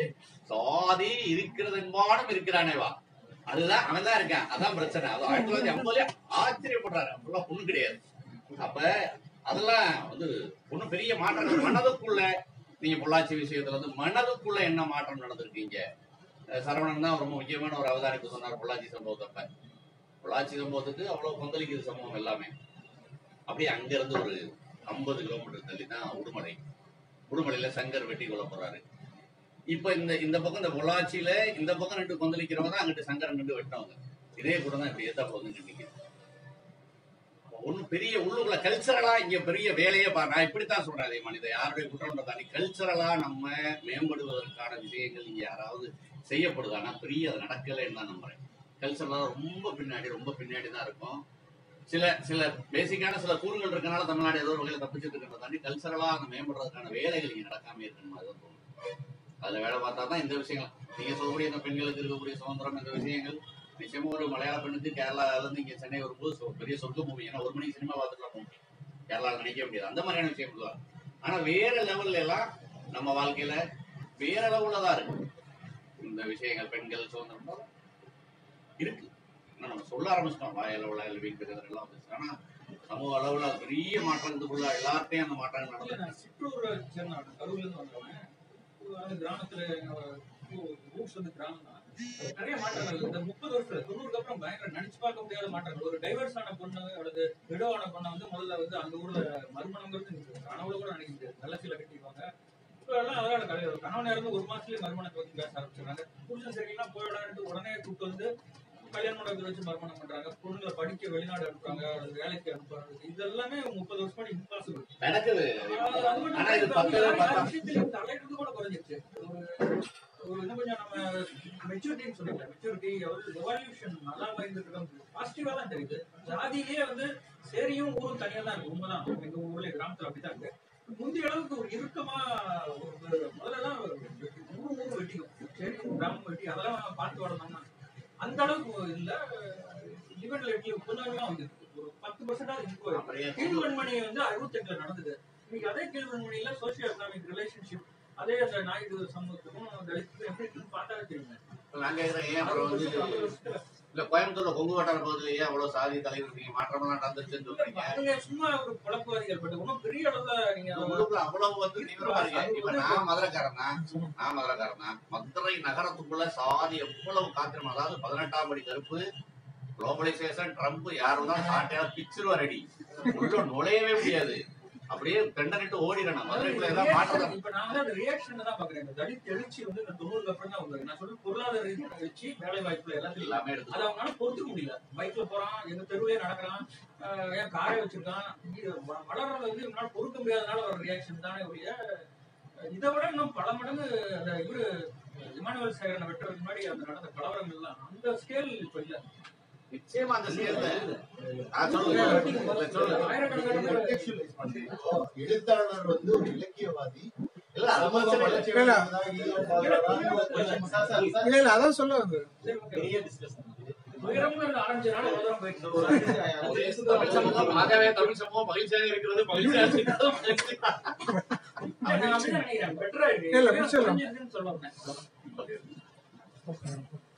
சாதி இருக்கிறதென்பானும் இருக்கிறானே வா அதுதான் அவன் தான் இருக்கான் அதான் பிரச்சனை அது ஆயிரத்தி தொள்ளாயிரத்தி ஐம்பதுல ஆச்சரியப்படுறாரு அப்படிலாம் ஒண்ணும் கிடையாது அப்ப அதெல்லாம் வந்து ஒண்ணும் பெரிய மாற்றங்கள் மனதுக்குள்ள நீங்க பொள்ளாச்சி விஷயத்துல வந்து மனதுக்குள்ள என்ன மாற்றம் நடந்திருக்கீங்க அஹ் சரவணன் தான் ரொம்ப முக்கியமான ஒரு அவதானிப்பு சொன்னார் பொள்ளாச்சி சம்பவத்தப்ப பொள்ளாச்சி சம்பவத்துக்கு அவ்வளவு கொந்தளிக்குது சம்பவம் எல்லாமே அப்படியே அங்க இருந்து ஒரு ஐம்பது கிலோமீட்டர் தள்ளி தான் உடுமலை உடுமலையில சங்கர் வெட்டி கொல்ல போறாரு இப்ப இந்த இந்த பக்கம் இந்த பொள்ளாச்சியில இந்த பக்கம் ரெண்டு கொந்தளிக்கிறவங்க தான் அங்கிட்டு சங்கரன் ரெண்டு வெட்டினவங்க இதே கூட தான் இப்படி எத்தாப்புல வந்து நிற்கிது ஒன்றும் பெரிய உள்ளுக்குள்ள கல்ச்சரலா இங்க பெரிய வேலையே பா நான் இப்படித்தான் சொல்றேன் அதே மனித யாருடைய குற்றம் தாண்டி கல்ச்சரலா நம்ம மேம்படுவதற்கான விஷயங்கள் இங்க யாராவது செய்யப்படுதானா பெரிய அது நடக்கலைன்னு தான் நம்புறேன் கல்ச்சரலா ரொம்ப பின்னாடி ரொம்ப பின்னாடி தான் இருக்கும் சில சில பேசிக்கான சில கூறுகள் இருக்கனால தமிழ்நாடு ஏதோ ஒரு வகையில தப்பிச்சுட்டு இருக்கிறத தாண்டி கல்ச்சரலா அந்த மேம்படுறதுக்கான வேலைகள் இங்க நடக்காம இருக்கணும் அதுதான் தோணும் அதுல வேலை பார்த்தா தான் இந்த விஷயங்கள் நீங்க சொல்லக்கூடிய இந்த பெண்களுக்கு இருக்கக்கூடிய சுதந்திரம் இந்த விஷயங்கள் நிச்சயமா ஒரு மலையாள பெண்ணுக்கு கேரளால இருந்து இங்க சென்னை வரும்போது சொ- பெரிய சொர்க்க மூவி ஏன்னா ஒரு மணிக்கு சினிமா பார்த்துக்கலாம் போக முடியும் கேரளால நினைக்க முடியாது அந்த மாதிரியான விஷயங்கள் தான் ஆனா வேற லெவல்ல எல்லாம் நம்ம வாழ்க்கையில வேற லெவல்ல தான் இருக்கு இந்த விஷயங்கள் பெண்கள் சுதந்திரம் இருக்கு ஆனா நம்ம சொல்ல ஆரம்பிச்சிட்டோம் வாய் அளவுல வீட்டு எல்லாம் வந்துச்சு ஆனா சமூக அளவுல பெரிய மாற்றத்துக்குள்ள எல்லார்ட்டையும் அந்த மாற்றங்கள் இல்ல, நடந்தது நான் சிற்றூரை சேர்ந்தவன் கரூர்ல இருந்து வந்தவன் அந்த கிராமத்துல ரூட்ஸ் வந்து கிராமம் தான் நிறைய மாற்றங்கள் இந்த முப்பது வருஷத்துல தொண்ணூறுக்கு அப்புறம் பயங்கர நினைச்சு பார்க்க முடியாத மாற்றங்கள் ஒரு டைவர்ஸ் ஆன பொண்ணு அல்லது விடோவான பொண்ணை வந்து முதல்ல வந்து அந்த ஊர்ல மறுமணங்கிறது கனவுல கூட நினைக்க முடியாது நல்ல சில கட்டிக்குவாங்க இப்ப எல்லாம் அதோட கிடையாது கணவன் இருந்து ஒரு மாசத்துலயே மறுமணத்தை பத்தி பேச ஆரம்பிச்சிடுறாங்க புருஷன் சரியில்லைன்னா போயிடான்ட்டு உடனே கூப்பிட்டு வந்து கல்யாண மண்டபத்தில் வச்சு மறுமணம் பண்றாங்க பொண்ணுங்களை படிக்க வெளிநாடு அனுப்புறாங்க அல்லது வேலைக்கு அனுப்புறாங்க இது எல்லாமே முப்பது வருஷம் முன்னாடி இம்பாசிபிள் நடக்குது அது மட்டும் ஆனா இது இல்ல, பத்து இப்ப பத்து- எல்லா விஷயத்திலயும் தலையிடுறது கூட குறைஞ்சிருச்சு. ஒரு- ஒரு இன்னும் கொஞ்சம் நம்ம மெச்சூரிட்டின்னு சொல்லிக்கல மெச்சூரிட்டி எவல்யூஷன் நல்லா பயந்துட்டு இருக்கோம் பாசிட்டிவா தான் தெரியுது ஜாதியிலேயே வந்து சேரியும் ஊரும் தனியா தான் இருக்கு உண்மைதான் எங்க ஊர்ல கிராமத்துல அப்படிதான் இருக்கு முந்தைய அளவுக்கு ஒரு இறுக்கமா ஒரு முதல்லலாம் ஊரு ஊரு வெட்டிக்கும் சேரியும் கிராமம் வெட்டி அதெல்லாம் பார்த்து வளர்ந்தோம்னா அந்த அளவுக்கு இல்ல டிபெண்ட் லேட்லி கொஞ்சம் கொஞ்சமா வந்துருக்கு ஒரு பத்து பர்சன்டா இருக்கு அப்படியே கீழ்வன்மணி வந்து அறுபத்தெட்டுல நடந்தது இன்னைக்கு அதே கீழ்வன்மணியில சோசியல் எக்கனாமிக் ரிலேஷன்ஷிப் அதே அந்த நாயுடு சமூகத்துக்கும் தலித்துக்கும் எப்படி இருக்குன்னு பார்த்தாலே தெரியுங்க இப்ப நான் கேக்குறேன் ஏன் அப்புறம் வந்து அறுபது வருஷத்துல இல்ல கோயம்புத்தூர்ல கொங்கு வட்டார பகுதியில ஏன் அவ்வளவு சாதி தலைவர் நீங்க மாற்றமெல்லாம் நடந்துச்சுன்னு சொல்றீங்க அவங்க சும்மா ஒரு குழப்பவாதிகள் பட் ஒன்றும் பெரிய அளவுல நீங்க இந்த உள்ளுக்குள்ள அவ்வளவு வந்து தீவிரமா இருக்கு இப்ப நான் மதுரைக்காரன் தான் நான் மதுரைக்காரன் தான் மதுரை நகரத்துக்குள்ள சாதி எவ்வளவு காத்திரம் அதாவது பதினெட்டாம் படி கருப்பு குளோபலைசேஷன் ட்ரம்ப் யாரும் தான் சாட்டையா பிச்சிருவார் அடி உள்ள நுழையவே முடியாது அப்படியே பெண்டனிட்டு ஓடிடணும் மதுரைக்குள்ள ஏதாவது மாற்றம் இப்ப நான் வந்து அந்த ரியாக்ஷன் தான் பாக்குறேன் இந்த தலித் எழுச்சி வந்து இந்த தொண்ணூறுக்கு அப்புறம் தான் வந்தது நான் சொல்ற பொருளாதார ரீதியான எழுச்சி வேலை வாய்ப்புல எல்லாத்துலயும் எல்லாமே எடுத்து அதை அவங்களால பொறுத்துக்க முடியல பைக்ல போறான் எங்க தெருவிலே நடக்கிறான் ஆஹ் ஏன் காரை வச்சிருக்கான் இது வ- வளர்றது வந்து இவனால பொறுக்க முடியாதனால ஒரு ரியாக்ஷன் தானே ஒழிய இதை விட இன்னும் பல மடங்கு அந்த இவரு இமானுவல் சேகரனை வெட்டுறதுக்கு முன்னாடி அந்த நடந்த கலவரங்கள் எல்லாம் அந்த ஸ்கேல் இப்ப இல்ல நிச்சயமா அந்த சேர்ந்த நான் சொல்லுங்க இல்ல, சொல்லுங்க ஆயிரக்கணக்கான பேர் contextualize பண்றீங்க. எழுத்தாளர் வந்து ஒரு இலக்கியவாதி இல்ல அது சமூக பிரச்சனை இல்ல. வளர்ச்சி அடைவதாக ஈடுபடுறாங்க. சார், சார், சார், இல்ல இல்ல அதான் சொல்ல வந்து சரி, okay. பெரிய டிஸ்கஷன் உயரம்ங்கிறது ஆரம்பிச்சனால ஒரு தூரம் போயிட்டு ஒரு தமிழ் சமூகம் ஆகவே தமிழ் சமூகம் மகிழ்ச்சியாக இருக்கிறது மகிழ்ச்சியாக இருக்கிறது மகிழ்ச்சியாக நான் அப்படிதான் நினைக்கிறேன் பெட்டரா இருக்கு இல்ல, முடிச்சிடலாம். குறைஞ்சிருக்குன்னு சொல்ல வந்தேன் இருக்கிறது. ஓகே